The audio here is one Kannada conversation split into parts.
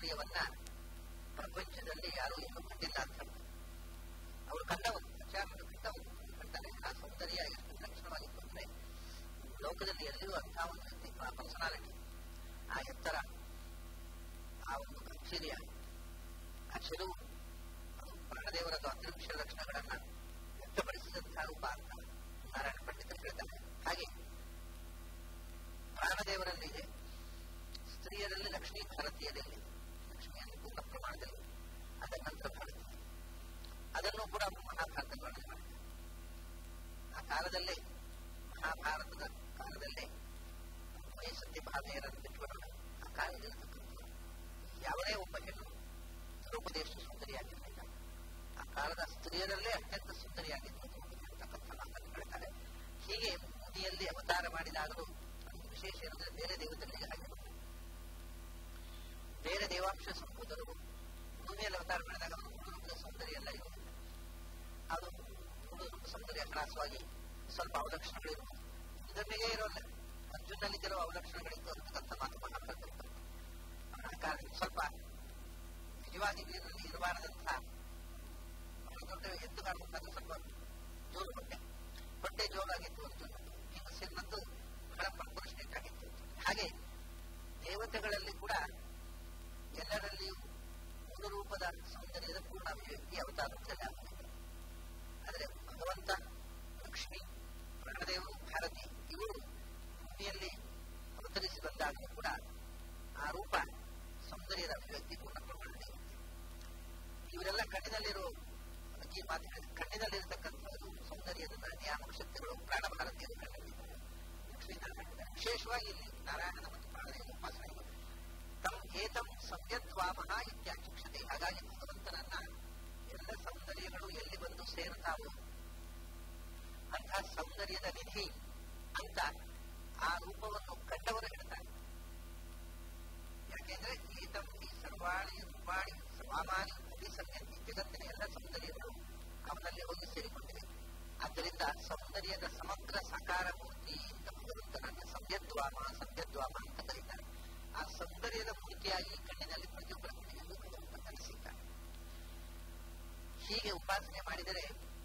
ಸೌಂದರ್ಯವನ್ನ ಪ್ರಪಂಚದಲ್ಲಿ ಯಾರೂ ಇನ್ನೂ ಕಂಡಿಲ್ಲ ಅಂತ ಅವರು ಕಂಡವರು ಆಚಾರ್ಯರು ಕಂಡವರು ಕಂಡರೆ ಆ ಸೌಂದರ್ಯ ಎಷ್ಟು ಲಕ್ಷಣವಾಗಿತ್ತು ಅಂದ್ರೆ ಲೋಕದಲ್ಲಿ ಎಲ್ಲಿಯೂ ಅಂತಹ ಒಂದು ವ್ಯಕ್ತಿ ಪರ್ಸನಾಲಿಟಿ ಆ ಎತ್ತರ ಆ ಒಂದು ಗಾಂಭೀರ್ಯ ಆ ಚೆಲುವು ಅದು ಪ್ರಾಣದೇವರದ್ದು ಅತ್ಯಂಶ ಲಕ್ಷಣಗಳನ್ನ ವ್ಯಕ್ತಪಡಿಸಿದಂತಹ ರೂಪ ಅಂತ ನಾರಾಯಣ ಪಂಡಿತರು ಹೇಳ್ತಾರೆ ಹಾಗೆ ಪ್ರಾಣದೇವರಲ್ಲಿದೆ ಸ್ತ್ರೀಯರಲ್ಲಿ ಲಕ್ಷ್ಮೀ ಭಾರತೀಯದಲ್ಲಿ ಲಕ್ಷ್ಮಿಯಲ್ಲಿ ಪೂರ್ಣ ಪ್ರಮಾಣದಲ್ಲಿ ಅದರ ನಂತರ ಭಾರತೀಯ ಅದನ್ನು ಕೂಡ ಮಹಾಭಾರತ ವರ್ಣನೆ ಮಾಡಿದೆ ಆ ಕಾಲದಲ್ಲೇ ಮಹಾಭಾರತದ ಕಾಲದಲ್ಲೇ ವಯಸ್ಸತ್ಯ ಭಾವೆಯರನ್ನು ಬಿಟ್ಟುಬಿಡೋಣ ಆ ಕಾಲದಲ್ಲಿರ್ತಕ್ಕಂಥ ಯಾವುದೇ ಒಬ್ಬ ಹೆಣ್ಣು ದ್ರೌಪದೇಶ ಸುಂದರಿಯಾಗಿರಲಿಲ್ಲ ಆ ಕಾಲದ ಸ್ತ್ರೀಯರಲ್ಲೇ ಅತ್ಯಂತ ಸುಂದರಿಯಾಗಿದ್ದು ಅಂತಕ್ಕಂಥ ಮಾತನ್ನು ಹೇಳ್ತಾರೆ ಹೀಗೆ ಮುನಿಯಲ್ಲಿ ಅವತಾರ ಮಾಡಿದಾಗಲೂ ಅದು ವಿಶೇಷ ಏನಂದ್ರೆ ಬೇರೆ ದೇವತೆಗಳಿಗೆ ಹಾಗೆ ಬೇರೆ ದೇವಾಂಶ ಸಂಭೂತರು ಭೂಮಿಯಲ್ಲಿ ಅವತಾರ ಮಾಡಿದಾಗ ಅವರು ಮೂರು ಸೌಂದರ್ಯ ಎಲ್ಲ ಇರುವುದಿಲ್ಲ ಅದು ಮೂರು ಸೌಂದರ್ಯ ಹ್ರಾಸವಾಗಿ ಸ್ವಲ್ಪ ಅವಲಕ್ಷಣಗಳು ಇರುವುದು ಇದನ್ನಿಗೆ ಇರೋಲ್ಲ ಅರ್ಜುನಲ್ಲಿ ಕೆಲವು ಅವಲಕ್ಷಣಗಳಿತ್ತು ಅಂತಕ್ಕಂಥ ಮಾತು ಮಹಾಭಾರತ ಕಾರಣ ಸ್ವಲ್ಪ ನಿಜವಾಗಿ ನೀರಿನಲ್ಲಿ ಇರಬಾರದಂತಹ ಬಹಳ ದೊಡ್ಡ ಎದ್ದು ಕಾಣಬೇಕಾದ್ರೆ ಸ್ವಲ್ಪ ಜೋರು ಹೊಟ್ಟೆ ಹೊಟ್ಟೆ ಜೋರಾಗಿತ್ತು ಅರ್ಜುನ ಭೀಮಸೇನದ್ದು ಬಹಳ ಪ್ರಪುರುಷನಿಕ್ ಆಗಿತ್ತು ಹಾಗೆ ದೇವತೆಗಳಲ್ಲಿ ಕೂಡ ಎಲ್ಲರಲ್ಲಿಯೂ ಮೂಲ ರೂಪದ ಸೌಂದರ್ಯದ ಪೂರ್ಣ ಅಭಿವ್ಯಕ್ತಿ ಅವತಾರದಲ್ಲಿ ಆಗುತ್ತದೆ ಆದರೆ ಭಗವಂತ ಲಕ್ಷ್ಮಿ ಪ್ರಾಣದೇವರು ಭಾರತಿ ಇವರು ಭೂಮಿಯಲ್ಲಿ ಅವತರಿಸಿ ಬಂದಾಗಲೂ ಕೂಡ ಆ ರೂಪ ಸೌಂದರ್ಯದ ಅಭಿವ್ಯಕ್ತಿ ಪೂರ್ಣ ಪ್ರಮಾಣದಲ್ಲಿ ಇವರೆಲ್ಲ ಕಣ್ಣಿನಲ್ಲಿರೋ ಅದಕ್ಕೆ ಮಾತು ಹೇಳಿದೆ ಕಣ್ಣಿನಲ್ಲಿರತಕ್ಕಂಥದ್ದು ಸೌಂದರ್ಯದ ನಿಯಾಮಕ ಶಕ್ತಿಗಳು ಪ್ರಾಣ ಭಾರತೀಯರು ಕಣ್ಣಲ್ಲಿದ್ದಾರೆ ಲಕ್ಷ್ಮೀನಾರಾಯಣ ವಿಶೇಷವಾಗಿ ಇಲ್ಲಿ ನಾರಾಯಣನ ಮತ್ತು ಪ್ರಾಣದೇವರ ಉಪಾಸನೆ ತಮ್ ಏತಂ ಸಂಯದ್ವಾಮಹ ಇತ್ಯಾಚಕ್ಷತೆ ಹಾಗಾಗಿ ಭಗವಂತನನ್ನ ಎಲ್ಲ ಸೌಂದರ್ಯಗಳು ಎಲ್ಲಿ ಬಂದು ಸೇರುತ್ತಾವೋ ಅಂತಹ ಸೌಂದರ್ಯದ ನಿಧಿ ಅಂತ ಆ ರೂಪವನ್ನು ಕಂಡವರು ಹೇಳ್ತಾರೆ ಯಾಕೆಂದ್ರೆ ಏತಂ ಈ ಸರ್ವಾಣಿ ರೂಪಾಣಿ ಸ್ವಾಮಾನಿ ಅಭಿಸಂಗತಿ ಜಗತ್ತಿನ ಎಲ್ಲ ಸೌಂದರ್ಯಗಳು ಅವನಲ್ಲಿ ಹೋಗಿ ಸೇರಿಕೊಂಡಿವೆ ಆದ್ದರಿಂದ ಸೌಂದರ್ಯದ ಸಮಗ್ರ ಸಾಕಾರ ಮೂರ್ತಿ ಅಂತ ಭಗವಂತನನ್ನ ಸಂಯದ್ವಾಮ ಸಂಯದ್ವಾಮ ಅಂತ ಕರೀತಾರೆ ಆ ಸೌಂದರ್ಯದ ಮೂರ್ತಿಯಾಗಿ ಕಣ್ಣಿನಲ್ಲಿ ಪ್ರತಿಯೊಬ್ಬರ ಕಣ್ಣಿನಲ್ಲೂ ಭಗವಂತ ಕಲಿಸಿದ್ದಾನೆ ಹೀಗೆ ಉಪಾಸನೆ ಮಾಡಿದರೆ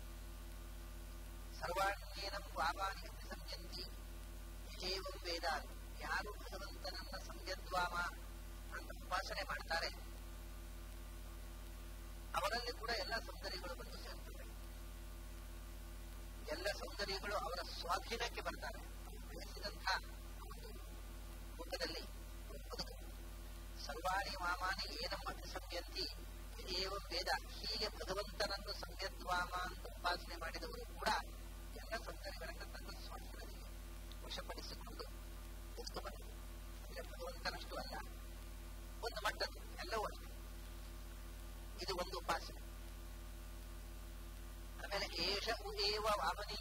ಸರ್ವಾಣ್ಯೇನಂ ವಾಮಾನಿ ಅಭಿಸಂಜಂತಿ ಏವಂ ವೇದ ಯಾರು ಭಗವಂತನನ್ನ ಸಂಯದ್ವಾಮ ಅಂತ ಉಪಾಸನೆ ಮಾಡ್ತಾರೆ ಅವರಲ್ಲಿ ಕೂಡ ಎಲ್ಲ ಸೌಂದರ್ಯಗಳು ಬಂದು ಸೇರ್ತವೆ ಎಲ್ಲ ಸೌಂದರ್ಯಗಳು ಅವರ ಸ್ವಾಧೀನಕ್ಕೆ ಬರ್ತಾರೆ ಬಯಸಿದಂಥ ಒಂದು ರೂಪದಲ್ಲಿ ಬದುಕು ಸರ್ವಾಣಿ ವಾಮಾನಿ ಏನಂ ಅಭಿಸಂಯಂತಿ ಏವ ವೇದ ಹೀಗೆ ಭಗವಂತನನ್ನು ಸಂಯದ್ವಾಮ ಅಂತ ಉಪಾಸನೆ ಮಾಡಿದವರು ಕೂಡ ಎಲ್ಲ ಸೌಂದರ್ಯಗಳನ್ನು ತನ್ನ ಸ್ವಾಧೀನದಲ್ಲಿ ವಶಪಡಿಸಿಕೊಂಡು ಬದುಕಬಲ್ಲ ಅಂದ್ರೆ ಭಗವಂತನಷ್ಟು ಅಲ್ಲ ಒಂದು ಮಟ್ಟದ್ದು ಎಲ್ಲವೂ ಅಷ್ಟೇ ಇದು ಒಂದು ಉಪಾಸನೆ ಆಮೇಲೆ ಏಷ ಉದೇವ ವಾಮನಿ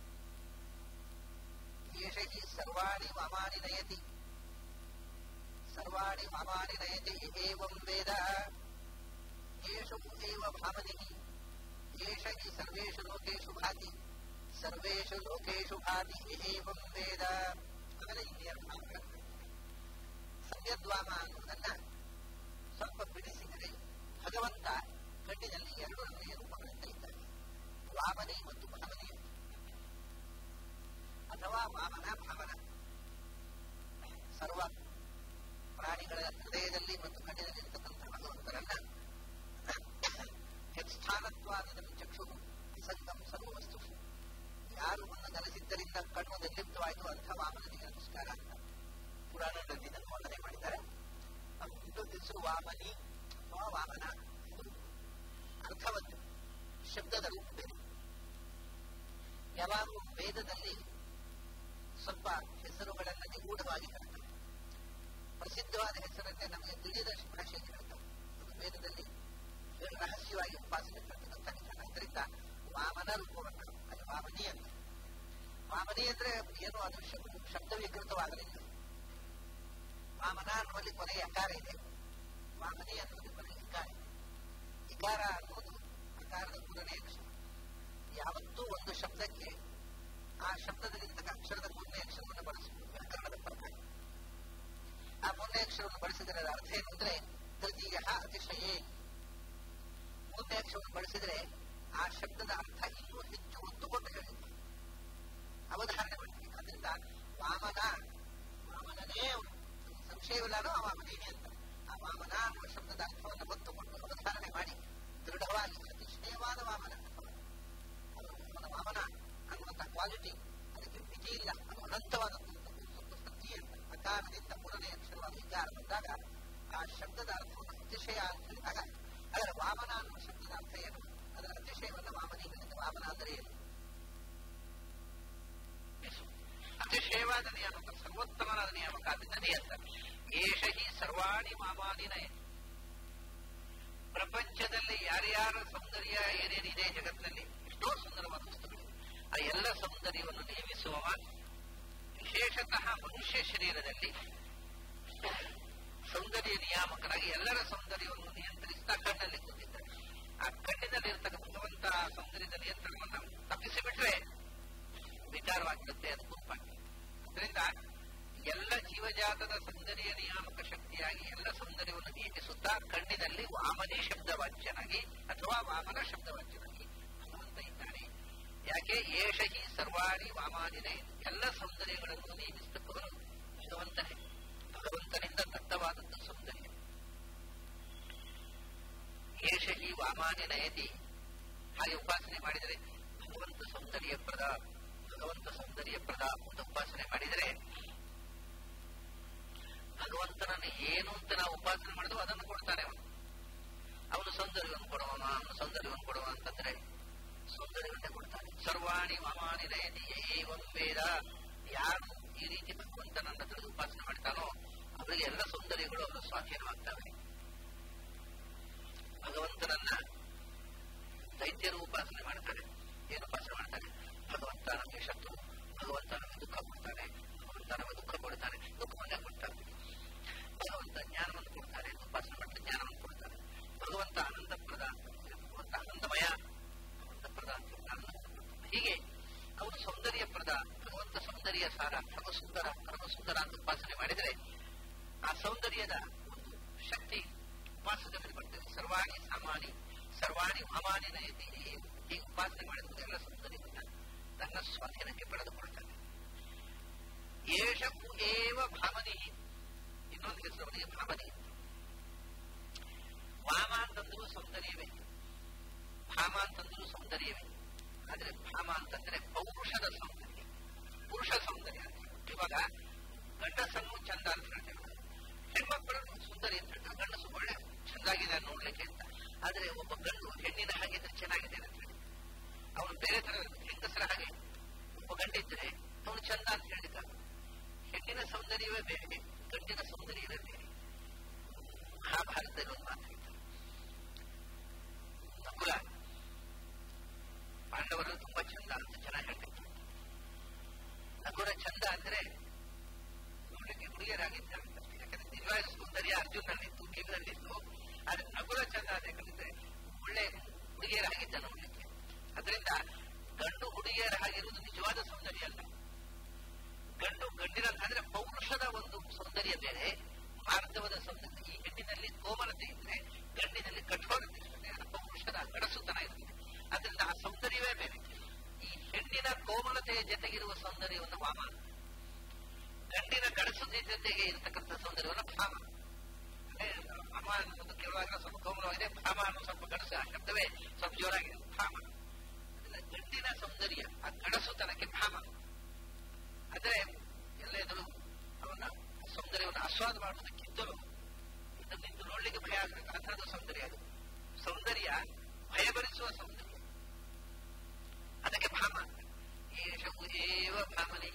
ಏಷ ಹಿ ಸರ್ವಾಣಿ ವಾಮಾನಿ ನಯತಿ ಸರ್ವಾಣಿ ವಾಮಾನಿ ನಯತಿ ಏವಂ ವೇದ ಏಷ ಉದೇವ ಭಾಮನಿ ಏಷ ಹಿ ಸರ್ವೇಷು ಲೋಕೇಶು ಭಾತಿ ಸರ್ವೇಷು ಲೋಕೇಶು ಭಾತಿ ಏವಂ ವೇದ ಆಮೇಲೆ ಇನ್ನೆರಡು ಭಾಗಗಳು ಸಂಯದ್ವಾಮ ಅನ್ನುವುದನ್ನ ಸ್ವಲ್ಪ ಬಿಡಿಸಿದರೆ ಭಗವಂತ ಕಣ್ಣಿನಲ್ಲಿ ಎರಡು ನಮಗೆ ರೂಪಗಳಿಂದ ಇದ್ದಾನೆ ವಾಮನಿ ಮತ್ತು ಭಾವನೆ ಅಥವಾ ವಾಮನ ಭಾವನ ಸರ್ವ ಪ್ರಾಣಿಗಳ ಹೃದಯದಲ್ಲಿ ಮತ್ತು ಕಣ್ಣಿನಲ್ಲಿ ಇರತಕ್ಕಂಥ ಭಗವಂತನನ್ನ ಹೆಚ್ಚಾನತ್ವಾದಿನ ಚಕ್ಷು ಅಸಂಗಂ ಸರ್ವವಸ್ತು ಯಾರು ಒಂದು ನೆಲೆಸಿದ್ದರಿಂದ ಕಣ್ಣು ನಿರ್ಲಿಪ್ತವಾಯಿತು ಅಂಥ ವಾಮನಿಗೆ ನಮಸ್ಕಾರ ಅಂತ ಪುರಾಣಗಳಲ್ಲಿ ಇದನ್ನು ವರ್ಣನೆ ಮಾಡಿದ್ದಾರೆ ಇನ್ನೊಂದು ಹೆಸರು ವಾಮನಿ ಅಥವಾ ವಾಮನ ಅರ್ಥವನ್ನು ಶಬ್ದದ ರೂಪ ಬೇರೆ ಯಾವಾಗಲೂ ವೇದದಲ್ಲಿ ಸ್ವಲ್ಪ ಹೆಸರುಗಳನ್ನು ನಿಗೂಢವಾಗಿ ಹೇಳ್ತಾರೆ ಪ್ರಸಿದ್ಧವಾದ ಹೆಸರನ್ನೇ ನಮಗೆ ತಿಳಿದ ಭಾಷೆಯಲ್ಲಿ ಹೇಳ್ತಾರೆ ಅದು ವೇದದಲ್ಲಿ ರಹಸ್ಯವಾಗಿ ಉಪಾಸನೆ ಮಾಡ್ತಕ್ಕಂಥ ವಿಧಾನ ಅದರಿಂದ ವಾಮನ ರೂಪವನ್ನು ಅದು ವಾಮನಿ ಅಂತ ವಾಮನಿ ಅಂದ್ರೆ ಏನು ಅದು ಶಬ್ದ ಶಬ್ದ ವಿಕೃತವಾಗಲಿಲ್ಲ ವಾಮನ ಅನ್ನುವಲ್ಲಿ ಕೊನೆಯ ಅಕಾರ ಇದೆ ವಾಮನಿ ಅನ್ನುವುದು ಕೊನೆಯ ಇಕಾರ ಇಕಾರ ಅನ್ನೋದು ಅಕಾರದ ಮೂರನೇ ಅಕ್ಷರ ಯಾವತ್ತೂ ಒಂದು ಶಬ್ದಕ್ಕೆ ಆ ಶಬ್ದದಲ್ಲಿರ್ತಕ್ಕ ಅಕ್ಷರದ ಮೂರನೇ ಅಕ್ಷರವನ್ನು ಬಳಸಬಹುದು ವ್ಯಾಕರಣದ ಪ್ರಕಾರ ಆ ಮೂರನೇ ಅಕ್ಷರವನ್ನು ಬಳಸಿದರೆ ಅದರ ಅರ್ಥ ಏನು ಅಂದ್ರೆ ತೃತೀಯ ಅತಿಶಯೇ ಮೂರನೇ ಅಕ್ಷರವನ್ನು ಬಳಸಿದ್ರೆ ಆ ಶಬ್ದದ ಅರ್ಥ ಇನ್ನೂ ಹೆಚ್ಚು ಒತ್ತುಕೊಂಡು ಹೇಳಿದೆ ಅವಧಾರಣೆ ಮಾಡಬೇಕು ಅದರಿಂದ ವಾಮನ ವಾಮನನೇ ಅವನು ಸಂಶಯವಿಲ್ಲನೋ ಅವ ಅವನೇನೆ ಅಂತ ಆ ವಾಮನ ಅನ್ನುವ ಶಬ್ದದ ಅರ್ಥವನ್ನು ಹೊತ್ತುಕೊಂಡು ಅವಧಾರಣೆ ಮಾಡಿ ದೃಢವಾಗಿ ಅತಿಶಯವಾದ ವಾಮನ ಅವನು ಅವನ ವಾಮನ ಅನ್ನುವಂಥ ಕ್ವಾಲಿಟಿ ಅದಕ್ಕೆ ಮಿತಿ ಇಲ್ಲ ಅದು ಅನಂತವಾದದ್ದು ಸ್ವಲ್ಪ ಸತ್ಯ ಅಂತ ಅಕಾರದಿಂದ ಮೂರನೇ ಅಕ್ಷರವಾದ ವಿಚಾರ ಬಂದಾಗ ಆ ಶಬ್ದದ ಅರ್ಥವನ್ನು ಅತಿಶಯ ಅಂತ ಹೇಳಿದಾಗ ಅದರ ವಾಮನ ಅನ್ನುವ ಶಬ್ದದ ಅರ್ಥ ಏನು ಅದರ ಅತಿಶಯವನ್ನು ವಾಮನೀಕರಿತ ವಾಮನ ಅಂದರೆ ಏನು ಅತಿಶಯವಾದ ನಿಯಾಮಕ ಸರ್ವೋತ್ತಮನಾದ ನಿಯಾಮಕ ಅದರಿಂದ ನಿಯಂತ ಏಷ ಹಿ ಸರ್ವಾಣಿ ಮಾಮಾನಿನಯ ಪ್ರಪಂಚದಲ್ಲಿ ಯಾರ್ಯಾರ ಸೌಂದರ್ಯ ಏನೇನಿದೆ ಜಗತ್ತಿನಲ್ಲಿ ಎಷ್ಟೋ ಸುಂದರವಾದ ವಸ್ತುಗಳು ಆ ಎಲ್ಲ ಸೌಂದರ್ಯವನ್ನು ನೇಮಿಸುವವ ವಿಶೇಷತಃ ಮನುಷ್ಯ ಶರೀರದಲ್ಲಿ ಸೌಂದರ್ಯ ನಿಯಾಮಕನಾಗಿ ಎಲ್ಲರ ಸೌಂದರ್ಯವನ್ನು ನಿಯಂತ್ರಿಸ್ತಾ ಕಣ್ಣಲ್ಲಿ ಕೂತಿದ್ದಾನೆ ಆ ಕಣ್ಣಿನಲ್ಲಿ ಇರ್ತಕ್ಕ ಭಗವಂತ ಸೌಂದರ್ಯದ ನಿಯಂತ್ರಣವನ್ನು ತಪ್ಪಿಸಿಬಿಟ್ರೆ ವಿಚಾರವಾಗಿರುತ್ತೆ ಅದು ಗುಂಪಾಗಿ ಅದರಿಂದ ಎಲ್ಲ ಜೀವಜಾತದ ಸೌಂದರ್ಯ ನಿಯಾಮಕ ಶಕ್ತಿಯಾಗಿ ಎಲ್ಲ ಸೌಂದರ್ಯವನ್ನು ನಿಯಮಿಸುತ್ತಾ ಕಣ್ಣಿನಲ್ಲಿ ವಾಮನಿ ಶಬ್ದವಾಚ್ಯನಾಗಿ ಅಥವಾ ವಾಮನ ಶಬ್ದವಾಚ್ಯನಾಗಿ ಭಗವಂತ ಇದ್ದಾನೆ ಯಾಕೆ ಏಷ ಹಿ ಸರ್ವಾಣಿ ವಾಮಾನಿನೇ ಎಲ್ಲ ಸೌಂದರ್ಯಗಳನ್ನು ನಿಯಮಿಸತಕ್ಕವನು ಭಗವಂತನೇ ಭಗವಂತನಿಂದ ದತ್ತವಾದದ್ದು ಸೌಂದರ್ಯ ಏಷ ಹಿ ವಾಮಾನಿನಯತಿ ಹಾಗೆ ಉಪಾಸನೆ ಮಾಡಿದರೆ ಭಗವಂತ ಸೌಂದರ್ಯ ಪ್ರದ ಭಗವಂತ ಸೌಂದರ್ಯ ಪ್ರದ ಅಂತ ಉಪಾಸನೆ ಮಾಡಿದರೆ ಭಗವಂತನನ್ನು ಏನು ಅಂತ ನಾವು ಉಪಾಸನೆ ಮಾಡಿದ್ವು ಅದನ್ನು ಕೊಡ್ತಾನೆ ಅವನು ಅವನು ಸೌಂದರ್ಯವನ್ನು ಕೊಡುವವ ಅವನು ಸೌಂದರ್ಯವನ್ನು ಕೊಡುವ ಅಂತಂದ್ರೆ ಸೌಂದರ್ಯವನ್ನೇ ಕೊಡ್ತಾನೆ ಸರ್ವಾಣಿ ಮಾಮಾನಿ ನಯತಿ ಏವಂ ವೇದ ಯಾರು ಈ ರೀತಿ ಭಗವಂತನನ್ನ ತಿಳಿದು ಉಪಾಸನೆ ಮಾಡ್ತಾನೋ ಅವರಿಗೆ ಎಲ್ಲ ಸೌಂದರ್ಯಗಳು ಅವರ ಸ್ವಾಧೀನವಾಗ್ತವೆ ಭಗವಂತನನ್ನ ದೈತ್ಯರು ಉಪಾಸನೆ ಮಾಡ್ತಾರೆ ಏನು ಉಪಾಸನೆ ಮಾಡ್ತಾರೆ ಭಗವಂತ ನಮಗೆ ಶತ್ರು ಭಗವಂತ ನಮಗೆ ದುಃಖ ಕೊಡ್ತಾನೆ ಭಗವಂತ ನಮಗೆ ದುಃಖ ಕೊಡ್ತಾನೆ ದುಃಖವನ್ನೇ ಕೊಡ್ತಾನೆ ಭಗವಂತ ಜ್ಞಾನವನ್ನು ಕೊಡ್ತಾನೆ ಉಪಾಸನೆ ಮಾಡಿದ ಜ್ಞಾನವನ್ನು ಕೊಡ್ತಾನೆ ಭಗವಂತ ಆನಂದಪ್ರದ ಭಗವಂತ ಆನಂದಮಯ ಆನಂದಪ್ರದ ಹೀಗೆ ಅವನು ಸೌಂದರ್ಯ ಪ್ರದ ಭಗವಂತ ಸೌಂದರ್ಯ ಸಾರ ಪರಮ ಸುಂದರ ಪರಮ ಸುಂದರ ಅಂತ ಉಪಾಸನೆ ಮಾಡಿದರೆ ಆ ಸೌಂದರ್ಯದ ಒಂದು ಶಕ್ತಿ ಉಪಾಸನೆಯಲ್ಲಿ ಬರ್ತದೆ ಸರ್ವಾಣಿ ಸಾಮಾನಿ ಸರ್ವಾಣಿ ಮಾಮಾನಿ ನಯತಿ ಹೀಗೆ ಉಪಾಸನೆ ಮಾಡಿದ ಎಲ್ಲ ಸೌಂದರ್ಯವನ್ನ ತನ್ನ ಸ್ವಾಧೀನಕ್ಕೆ ಪಡೆದುಕೊಳ್ತಾನೆ ಏಷವು ಏವ ಭಾಮನಿ ಇನ್ನೊಂದು ಹೆಸರು ಅವನಿಗೆ ಭಾಮನಿ ವಾಮ ಅಂತಂದ್ರು ಸೌಂದರ್ಯವೇ ಭಾಮ ಅಂತಂದ್ರು ಸೌಂದರ್ಯವೇ ಆದ್ರೆ ಭಾಮ ಅಂತಂದ್ರೆ ಪೌರುಷದ ಸೌಂದರ್ಯ ಪುರುಷ ಸೌಂದರ್ಯ ಇವಾಗ ಗಂಡಸನ್ನು ಚಂದ ಅಂತ ಹೇಳ್ತೇವೆ ಹೆಣ್ಮಕ್ಕಳನ್ನು ಸುಂದರಿ ಅಂತ ಹೇಳ್ತಾರೆ ಗಂಡಸು ಒಳ್ಳೆ ಚಂದಾಗಿದೆ ನೋಡ್ಲಿಕ್ಕೆ ಅಂತ ಆದ್ರೆ ಒಬ್ಬ ಗಂಡು ಹೆಣ್ಣಿನ ಹಾಗಿದ್ರೆ ಚೆನ್ನಾಗಿದೆ ಅಂತ ಹೇಳಿ ಅವನು ಬೇರೆ ತರ ಹೆಂಗಸರ ಹಾಗೆ ಒಬ್ಬ ಗಂಡಿದ್ರೆ ಅವನು ಚಂದ ಅಂತ ಹೇಳಿದ ಹೆಣ್ಣಿನ ಸೌಂದರ್ಯವೇ ಬೇರೆ ಗಂಡಿನ ಸೌಂದರ್ಯವೇ ಬೇರೆ ಮಹಾಭಾರತದಲ್ಲಿ ಒಂದು ಮಾತು ಇದೆ ನಕುಲ ಪಾಂಡವರು ತುಂಬಾ ಚಂದ ಅಂತ ಚೆನ್ನಾಗಿ ಹೇಳ್ತಿದ್ರು ನಕುಲ ಚಂದ ಅಂದ್ರೆ ನೋಡ್ಲಿಕ್ಕೆ ಹುಡುಗಿಯರಾಗಿದ್ದಾರೆ ಯಾಕಂದ್ರೆ ನಿಜವಾದ ಸೌಂದರ್ಯ ಅರ್ಜುನಲ್ಲಿತ್ತು ಭೀಮನಲ್ಲಿತ್ತು ಆದ್ರೆ ನಕುಲ ಚಂದ ಅಂತ ಯಾಕಂದ್ರೆ ಒಳ್ಳೆ ಹುಡುಗಿಯರಾಗಿದ್ದ ನೋಡ್ಲಿಕ್ಕೆ ಅದರಿಂದ ಗಂಡು ಹುಡುಗಿಯರ ಹಾಗಿರುವುದು ನಿಜವಾದ ಸೌಂದರ್ಯ ಅಲ್ಲ ಗಂಡು ಗಂಡಿನ ಅಂದ್ರೆ ಪೌರುಷದ ಒಂದು ಸೌಂದರ್ಯ ಬೇರೆ ಮಾರ್ಧವದ ಸೌಂದರ್ಯ ಈ ಹೆಣ್ಣಿನಲ್ಲಿ ಕೋಮಲತೆ ಇದ್ರೆ ಗಂಡಿನಲ್ಲಿ ಕಠೋರತೆ ಇರ್ತದೆ ಪೌರುಷದ ಗಡಸುತನ ಇರ್ತದೆ ಅದರಿಂದ ಆ ಸೌಂದರ್ಯವೇ ಬೇರೆ ಈ ಹೆಣ್ಣಿನ ಕೋಮಲತೆಯ ಜೊತೆಗಿರುವ ಸೌಂದರ್ಯವನ್ನು ವಾಮ ಗಂಡಿನ ಗಡಸುತಿ ಜೊತೆಗೆ ಇರತಕ್ಕಂಥ ಸೌಂದರ್ಯವನ್ನು ಭಾಮ ಅಂದ್ರೆ ಭಾಮ ಅನ್ನೋದು ಕೇಳುವಾಗ ಸ್ವಲ್ಪ ಕೋಮಲವಾಗಿದೆ ಭಾಮ ಅನ್ನೋ ಸ್ವಲ್ಪ ಗಡಸು ಆ ಶಬ್ದವೇ ಸ್ವಲ್ಪ ಜೋರಾಗಿದೆ ಭಾಮ ಗಂಡಿನ ಸೌಂದರ್ಯ ಆ ಗಡಸುತನಕ್ಕೆ ಭಾಮ ಆದ್ರೆ ಎಲ್ಲ ಎದುರು ಅವನ ಸೌಂದರ್ಯವನ್ನು ಆಸ್ವಾದ ಮಾಡುವುದಕ್ಕಿಂತಲೂ ಇದು ನಿಂತು ನೋಡ್ಲಿಕ್ಕೆ ಭಯ ಆಗಬೇಕು ಅಂಥದ್ದು ಸೌಂದರ್ಯ ಅದು ಸೌಂದರ್ಯ ಭಯಭರಿಸುವ ಸೌಂದರ್ಯ ಅದಕ್ಕೆ ಭಾಮ ಏಷವು ಏವ ಭಾಮನಿ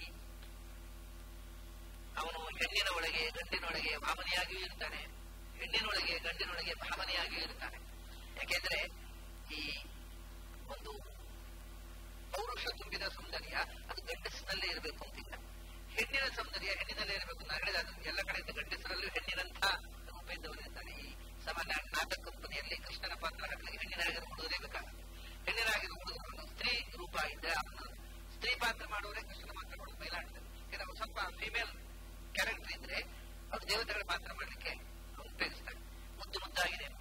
ಅವನು ಹೆಣ್ಣಿನ ಒಳಗೆ ಗಂಡಿನೊಳಗೆ ಭಾಮನಿಯಾಗಿಯೂ ಇರ್ತಾನೆ ಹೆಣ್ಣಿನೊಳಗೆ ಗಂಡಿನೊಳಗೆ ಭಾಮನಿಯಾಗಿಯೂ ಇರ್ತಾನೆ ಯಾಕೆಂದ್ರೆ ಈ ಒಂದು ಪೌರುಷ ತುಂಬಿದ ಸೌಂದರ್ಯ ಅದು ಗಂಡಸಿನಲ್ಲೇ ಇರಬೇಕು ಅಂತಿಲ್ಲ ಹೆಣ್ಣಿನ ಸೌಂದರ್ಯ ಹೆಣ್ಣಿನಲ್ಲೇ ಇರಬೇಕು ನಾನು ಹೇಳಿದ ಅದು ಎಲ್ಲ ಕಡೆಯಿಂದ ಗಂಡಸರಲ್ಲೂ ಹೆಣ್ಣಿನಂಥ ರೂಪ ಇದ್ದವರಿರ್ತಾರೆ ಈ ಸಾಮಾನ್ಯ ನಾಟಕ ಕಂಪನಿಯಲ್ಲಿ ಕೃಷ್ಣನ ಪಾತ್ರ ಹಾಕಲಿಕ್ಕೆ ಹೆಣ್ಣಿನಾಗಿರೋ ಹುಡುಗರೇ ಬೇಕಾಗುತ್ತೆ ಹೆಣ್ಣಿನಾಗಿರೋ ಹುಡುಗರನ್ನು ಸ್ತ್ರೀ ರೂಪ ಇದ್ದರೆ ಅವನು ಸ್ತ್ರೀ ಪಾತ್ರ ಮಾಡುವವರೇ ಕೃಷ್ಣನ ಪಾತ್ರ ಮಾಡೋದು ಬಯಲಾಡ್ತಾರೆ ಯಾಕಂದ್ರೆ ಸ್ವಲ್ಪ ಫಿಮೇಲ್ ಕ್ಯಾರೆಕ್ಟರ್ ಇದ್ರೆ ಅವ್ರು ದೇವತೆಗಳ ಪಾತ್ರ ಮಾಡಲಿಕ್ಕೆ ಉಪಯೋಗಿಸ್ತಾರೆ ಮುದ್ದು ಮುದ್ದಾಗಿದೆ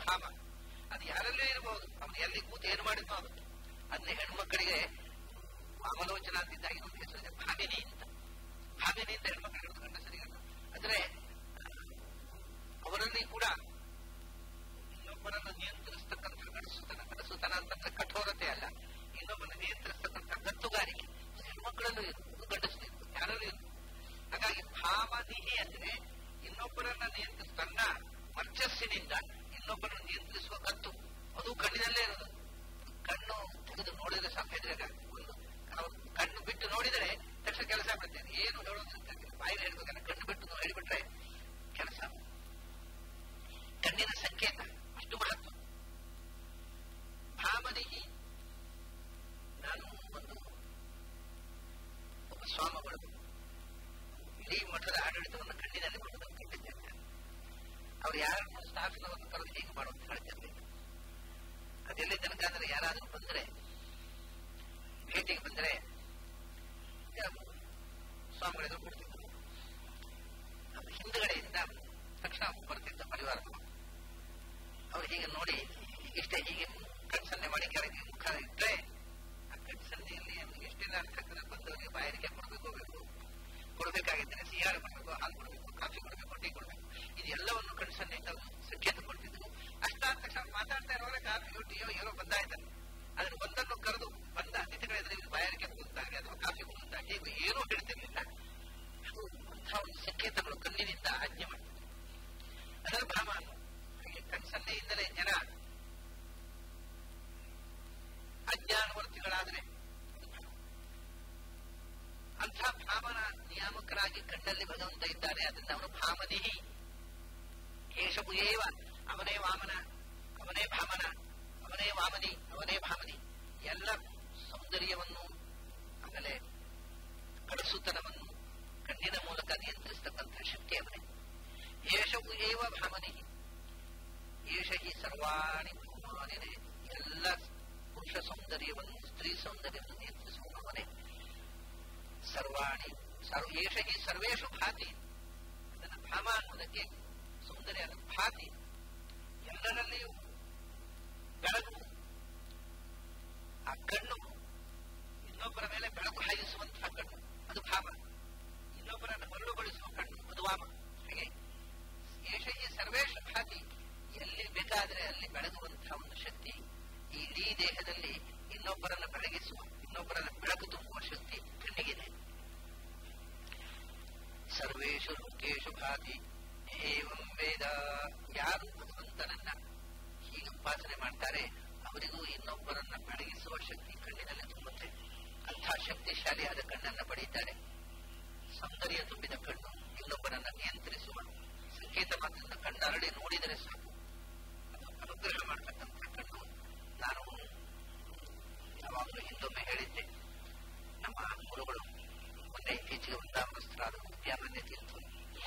ಭಾಮ ಅದು ಯಾರಲ್ಲೇ ಇರಬಹುದು ಅವನು ಎಲ್ಲಿ ಕೂತು ಏನು ಮಾಡಿದ್ನೋ ಅದು ಅದನ್ನ ಹೆಣ್ಮಕ್ಕಳಿಗೆ ಅವಲೋಚನ ಅಂತಿದ್ದ ಇನ್ನೊಂದು ಹೆಸರಿದೆ ಭಾಮಿನಿ ಅಂತ ಭಾಮಿನಿ ಅಂತ ಹೆಣ್ಮಕ್ಕಳಿಗೆ ಹಿಡಿದು ಗಂಡಸರಿಗೆ ಅಂದ್ರೆ ಅವರಲ್ಲಿ ಕೂಡ ಇನ್ನೊಬ್ಬರನ್ನು ನಿಯಂತ್ರಿಸ್ತಕ್ಕಂಥ ಗಡಸುತನ ಗಡಸುತನ ಅಂತಂದ್ರೆ ಕಠೋರತೆ ಅಲ್ಲ ಇನ್ನೊಬ್ಬರನ್ನು ನಿಯಂತ್ರಿಸ್ತಕ್ಕಂಥ ಗತ್ತುಗಾರಿಕೆ ಹೆಣ್ಮಕ್ಕಳಲ್ಲೂ ಇರುವುದು ಗಂಡಸರು ಇರುವುದು ಯಾರಲ್ಲೂ ಇರುವುದು ಹಾಗಾಗಿ ಭಾವನಿಹಿ ಅಂದ್ರೆ ಇನ್ನೊಬ್ಬರನ್ನ ನಿಯಂತ್ರಿಸ ತನ್ನ ವರ್ಚಸ್ಸಿನಿಂದ ಇನ್ನೊಬ್ಬರನ್ನು ನಿಯಂತ್ರಿಸುವ ಗತ್ತು ಅದು ಕಣ್ಣಿನಲ್ಲೇ ಇರೋದು ಕಣ್ಣು ತೆಗೆದು ನೋಡಿದ್ರೆ ಸಾಕು ಒಂದು ಅವ್ರು ಕಣ್ಣು ಬಿಟ್ಟು ನೋಡಿದರೆ ತಕ್ಷಣ ಕೆಲಸ ಬಿಡ್ತೇನೆ ಏನು ಹೇಳೋದಿಲ್ಲ ಬಾಯಿಗೆ ಹೇಳ್ಬೇಕಂದ್ರೆ ಕಣ್ಣು ಬಿಟ್ಟು ಹೇಳಿಬಿಟ್ರೆ ಕೆಲಸ ಕಣ್ಣಿನ ಸಂಕೇತ ಅಷ್ಟು ಮಹತ್ವ ಭಾವನಿಗೆ ನಾನು ಒಂದು ಒಬ್ಬ ಸ್ವಾಮಿಗಳು ಇಡೀ ಮಠದ ಆಡಳಿತವನ್ನು ಕಣ್ಣಿನಲ್ಲಿ ಮಾಡುವುದನ್ನು ಕಂಡಿದ್ದೇನೆ ಅವ್ರು ಯಾರನ್ನು ಸ್ಟಾಫ್ನವನ್ನು ಕರೆದು ಹೀಗೆ ಮಾಡುವಂತ ಹೇಳ್ತಿರ್ಬೇಕು ಅದೆಲ್ಲಿ ತನಕ ಅಂದ್ರೆ ಯಾರಾದ್ರೂ ಬಂದ್ರೆ ಭೇಟಿಗೆ ಬಂದ್ರೆ ಸ್ವಾಮಿಗಳು ಕೊಡ್ತಿದ್ರು ಅದು ಹಿಂದುಗಡೆಯಿಂದ ತಕ್ಷಣ ಬರ್ತಿದ್ದ ಪರಿವಾರದವರು ಅವ್ರು ಹೀಗೆ ನೋಡಿ ಇಷ್ಟೇ ಹೀಗೆ ಕಣ್ಸನ್ನೆ ಮಾಡಿ ಕೆಳಗೆ ಮುಖ ಇಟ್ಟರೆ ಆ ಕಣ್ಸನ್ನೆಯಲ್ಲಿ ಎಷ್ಟೆಲ್ಲ ಅರ್ಥ ಆಗ್ತದೆ ಬಂದವರಿಗೆ ಬಾಯಾರಿಕೆ ಕೊಡಬೇಕು ಬೇಕು ಕೊಡಬೇಕಾಗಿದ್ದರೆ ಸಿಹಿಯಾರು ಕೊಡಬೇಕು ಹಾಲು ಕೊಡಬೇಕು ಕಾಫಿ ಕೊಡಬೇಕು ಟೀ ಕೊಡಬೇಕು ಇದೆಲ್ಲವನ್ನು ಕಣ್ಸನ್ನೆಯಿಂದ ಸಂಕೇತ ಕೊಡ್ತಿದ್ರು ಅಷ್ಟಾದ ತಕ್ಷಣ ಮಾತಾಡ್ತಾ ಇರೋರೆ ಕಾಫಿಯೋ ಟೀಯೋ ಏನೋ ಬಂದಾಯ್ತಾರೆ ಅದನ್ನು ಒಂದನ್ನು ಕರೆದು ಬಂದ ಅತಿಥಿಗಳ ಎದುರಿಗೆ ಬಾಯಾರಿಕೆ ಕೊಡುತ್ತಾಗೆ ಅಥವಾ ಕಾಫಿ ಕೊಡುತ್ತಾರೆ ಹೀಗೆ ಏನೂ ಹೇಳ್ತಿರ್ಲಿಲ್ಲ ಅದು ಅಂತಹ ಒಂದು ಸಂಕೇತಗಳು ಕಣ್ಣಿನಿಂದ ಆಜ್ಞೆ ಮಾಡ್ತದೆ ಅದರ ಭಾಮ ಹಾಗೆ ಕಣ್ಸನ್ನೆಯಿಂದಲೇ ಜನ ಅಜ್ಞಾನವರ್ತಿಗಳಾದರೆ ಅಂಥ ಭಾವನ ನಿಯಾಮಕರಾಗಿ ಕಣ್ಣಲ್ಲಿ ಭಗವಂತ ಇದ್ದಾನೆ ಅದರಿಂದ ಅವನು ಭಾಮನಿಹಿ ಏಷವು ಏವ ಅವನೇ ವಾಮನ ಅವನೇ ಭಾಮನ ಅವನೇ ವಾಮನಿ ಅವನೇ ಭಾಮನಿ ಎಲ್ಲ ಸೌಂದರ್ಯವನ್ನು ಆಮೇಲೆ ಕಡಸುತನವನ್ನು ಕಣ್ಣಿನ ಮೂಲಕ ನಿಯಂತ್ರಿಸತಕ್ಕಂಥ ಶಕ್ತಿ ಅವನೇ ಏಷವು ಏವ ಭಾಮನಿ ಏಷ ಹಿ ಸರ್ವಾಣಿ ಭಾಮಾನಿನೇ ಎಲ್ಲ ಪುರುಷ ಸೌಂದರ್ಯವನ್ನು ಸ್ತ್ರೀ ಸೌಂದರ್ಯವನ್ನು ನಿಯಂತ್ರಿಸುವವನೇ ಸರ್ವಾಣಿ ಸರ್ವ ಏಷ ಹಿ ಸರ್ವೇಶು ಭಾತಿ ಅದನ್ನು ಭಾಮ ಅನ್ನೋದಕ್ಕೆ ಸೌಂದರ್ಯ ಅನ್ನೋದು ಭಾತಿ ಎಲ್ಲರಲ್ಲಿಯೂ ಬೆಳಗು ಆ ಕಣ್ಣು ಇನ್ನೊಬ್ಬರ ಮೇಲೆ ಬೆಳಕು ಹಾಯಿಸುವಂತಹ ಕಣ್ಣು ಅದು ಭಾವ ಇನ್ನೊಬ್ಬರನ್ನು ಮರಳುಗೊಳಿಸುವ ಕಣ್ಣು ಅದು ವಾಮ ಹಾಗೆ ಏಷ ಈ ಸರ್ವೇಶ ಭಾತಿ ಎಲ್ಲಿ ಬೇಕಾದರೆ ಅಲ್ಲಿ ಬೆಳಗುವಂತಹ ಒಂದು ಶಕ್ತಿ ಈ ಇಡೀ ದೇಹದಲ್ಲಿ ಇನ್ನೊಬ್ಬರನ್ನು ಬೆಳಗಿಸುವ ಇನ್ನೊಬ್ಬರನ್ನು ಬೆಳಕು ತುಂಬುವ ಶಕ್ತಿ ಕಣ್ಣಿಗಿದೆ ಸರ್ವೇಶು ಲೋಕೇಶು ಭಾತಿ ಏವಂ ವೇದ ಯಾರು ಭಗವಂತನನ್ನ ಹೀಗೆ ಉಪಾಸನೆ ಮಾಡ್ತಾರೆ ಅವರಿಗೂ ಇನ್ನೊಬ್ಬರನ್ನ ಬೆಳಗಿಸುವ ಶಕ್ತಿ ಕಣ್ಣಿನಲ್ಲಿ ತುಂಬುತ್ತೆ ಅಂಥ ಶಕ್ತಿಶಾಲಿಯಾದ ಕಣ್ಣನ್ನ ಪಡೆಯುತ್ತಾರೆ ಸೌಂದರ್ಯ ತುಂಬಿದ ಕಣ್ಣು ಇನ್ನೊಬ್ಬರನ್ನ ನಿಯಂತ್ರಿಸುವ ಸಂಕೇತ ಮಾತ್ರದಿಂದ ಕಣ್ಣರಳಿ ನೋಡಿದರೆ ಸಾಕು ಅದು ಅನುಗ್ರಹ ಮಾಡತಕ್ಕಂಥ ಕಣ್ಣು ನಾನು ಯಾವಾಗಲೂ ಹಿಂದೊಮ್ಮೆ ಹೇಳಿದ್ದೆ ನಮ್ಮ ಗುರುಗಳು ಮೊನ್ನೆ ಇತ್ತೀಚೆಗೆ ವೃಂದಾವನಸ್ಥರಾದ ವಿದ್ಯಾಮಾನ್ಯ ತೀರ್ಥರು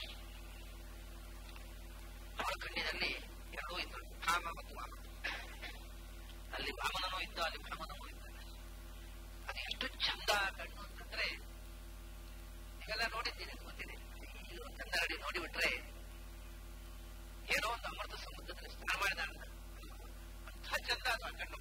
ಅವರ ಕಣ್ಣಿನಲ್ಲಿ ಎರಡೂ ಇತ್ತು ಭಾಮ ಮತ್ತು ವಾಮ ಅಲ್ಲಿ ವಾಮನನೂ ಇತ್ತು ಅಲ್ಲಿ ಭಾಮನೂ ಇತ್ತು ಅದು ಎಷ್ಟು ಚಂದ ಕಣ್ಣು ಅಂತಂದ್ರೆ ನೀವೆಲ್ಲ ನೋಡಿದ್ದೀನಿ ಗೊತ್ತಿದೆ ಈ ಕನ್ನಡಿ ನೋಡಿಬಿಟ್ರೆ ಏನೋ ಒಂದು ಅಮೃತ ಸಮುದ್ರದಲ್ಲಿ ಸ್ನಾನ ಮಾಡಿದ ಅಂಥ ಚಂದ ಅದು ಆ ಕಣ್ಣು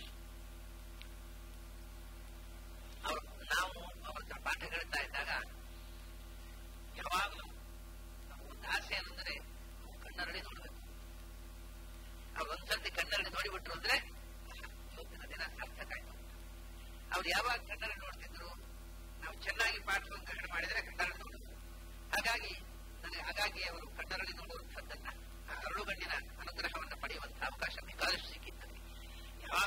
ಅವರು ನಾವು ಅವರ ಹತ್ರ ಪಾಠ ಹೇಳ್ತಾ ಇದ್ದಾಗ ಯಾವಾಗಲೂ ಒಂದು ಆಸೆ ಏನಂದ್ರೆ ಕನ್ನಡಳಿ ನೋಡ್ಬೇಕು ಅವ್ರು ಒಂದ್ಸರ್ತಿ ಕನ್ನಡಳಿ ನೋಡಿಬಿಟ್ರು ಅಂದ್ರೆ ಇವತ್ತಿನ ದಿನ ಸಾರ್ಥಕ ಆಯ್ತು ಅವ್ರು ಯಾವಾಗ ಕನ್ನಡ ನೋಡ್ತಿದ್ರು ನಾವು ಚೆನ್ನಾಗಿ ಪಾಠವನ್ನು ಗ್ರಹಣ ಮಾಡಿದ್ರೆ ಕನ್ನಡ ನೋಡುದು ಹಾಗಾಗಿ ನನಗೆ ಹಾಗಾಗಿ ಅವರು ಕನ್ನಡಳಿ ನೋಡುವಂಥದ್ದನ್ನ ಆ ಅರಳುಗಣ್ಣಿನ ಅನುಗ್ರಹವನ್ನು ಪಡೆಯುವಂತಹ ಅವಕಾಶ ಬೇಕಾದಷ್ಟು ಸಿಕ್ಕಿತ್ತು ಯಾವಾಗ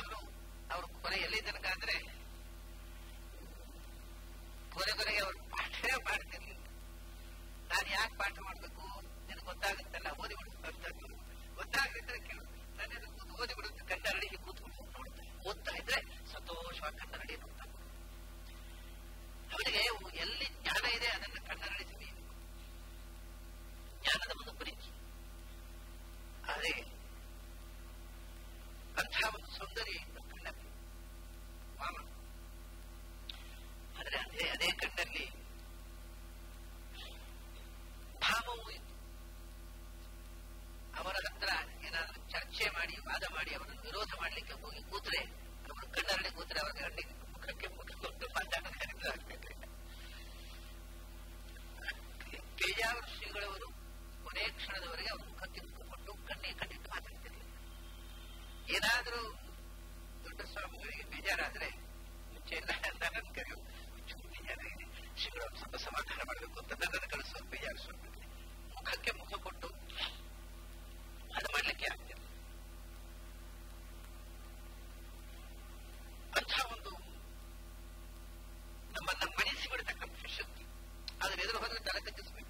ಮಾತಾಡ್ಲಿಕ್ಕೆ ಹೋಗಿ ಕೂತ್ರೆ ಅವರು ಕಣ್ಣರಳಿ ಕೂತ್ರೆ ಅವ್ರ ಗಂಡಿಗೆ ಮುಖಕ್ಕೆ ಮುಖ ಕೊಟ್ಟು ಮಾತಾಡೋದು ಆಗ್ತದೆ ಪೇಜಾವರ ಶ್ರೀಗಳವರು ಕೊನೆಯ ಕ್ಷಣದವರೆಗೆ ಅವ್ರ ಮುಖಕ್ಕೆ ಮುಖ ಕೊಟ್ಟು ಕಣ್ಣಿಗೆ ಕಣ್ಣಿಟ್ಟು ಮಾತಾಡ್ತಿರ್ಲಿಲ್ಲ ಏನಾದರೂ ದೊಡ್ಡ ಸ್ವಾಮಿಗಳಿಗೆ ಬೇಜಾರಾದ್ರೆ ಮುಂಚೆ ಎಲ್ಲ ನನ್ನನ್ನು ಕರೆಯೋ ಚೂರು ಬೇಜಾರಾಗಿದೆ ಶ್ರೀಗಳು ಒಂದು ಸ್ವಲ್ಪ ಸಮಾಧಾನ ಮಾಡಬೇಕು ಅಂತ ನನ್ನನ್ನು ಕಳಿಸೋದು ಬೇಜಾರು ಸ್ವಲ್ಪ ಮುಖಕ್ಕೆ ಮುಖ ಕೊಟ್ಟು ಅದು ಮಾಡ್ಲಿಕ್ಕೆ ಆಗ್ತಿಲ್ಲ ಅಂಥ ಒಂದು ನಮ್ಮನ್ನ ಮಣಿಸಿ ಬಿಡತಕ್ಕಂಥ ಶಕ್ತಿ ಅದ್ರ ಎದುರು ಹೋದ್ರೆ ತಲೆ ತಗ್ಗಿಸ್ಬೇಕು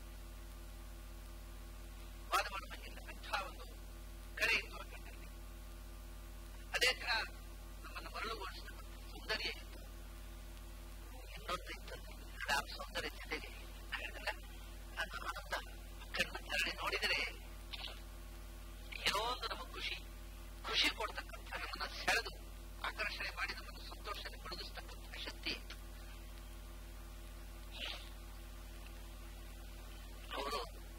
ವಾದ ಮಾಡಬೇಕಿಲ್ಲ ಅಂಥ ಒಂದು ಕರೆ ಇತ್ತು ಆ ಕಣ್ಣಲ್ಲಿ ಅದೇ ತರ ನಮ್ಮನ್ನು ಮರಳುಗೊಳಿಸತಕ್ಕಂಥ ಸೌಂದರ್ಯ ಇತ್ತು ಇನ್ನೊಂದು ಇತ್ತು ಅದು ಆ ಸೌಂದರ್ಯ ಜೊತೆಗೆ ಹೇಳಿದಲ್ಲ ಅದು ಆನಂದ ಕಣ್ಣು ತೆರಳಿ ನೋಡಿದರೆ ಏನೋ ಒಂದು ನಮ್ಮ ಖುಷಿ ಖುಷಿ ಕೊಡ್ತಕ್ಕಂಥ ನಮ್ಮನ್ನ ಸೆಳೆದು ಆಕರ್ಷಣೆ ಮಾಡಿ ನಮ್ಮನ್ನು ಸಂತೋಷದಲ್ಲಿ ಪಡಗಿಸ್ತಕ್ಕಂಥ ಶಕ್ತಿ ಇತ್ತು ಅವರು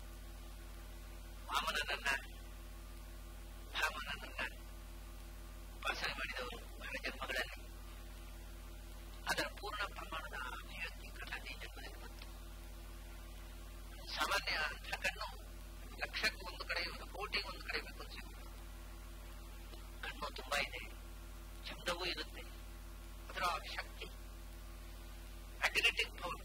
ವಾಮನನನ್ನ ಭಾಮನನನ್ನ ಉಪಾಸನೆ ಮಾಡಿದವರು ಬಹಳ ಜನ್ಮಗಳಲ್ಲಿ ಅದರ ಪೂರ್ಣ ಪ್ರಮಾಣದ ಅಭಿವ್ಯಕ್ತಿ ಕಥಾದಿ ಜನ್ಮದಲ್ಲಿ ಬಂತು ಸಾಮಾನ್ಯ ಅಂಥ ಕಣ್ಣು ಲಕ್ಷಕ್ಕೆ ಒಂದು ಕಡೆ ಇರುವುದು ಕೋಟಿಗೆ ಒಂದು ಕಡೆ ಬೇಕು ಅಂತ ಕಣ್ಣು ತುಂಬಾ ಇದೆ ಚಂದವೂ ಇರುತ್ತೆ ಅದರ ಶಕ್ತಿ ಮ್ಯಾಗ್ನೆಟಿಕ್ ಪವರ್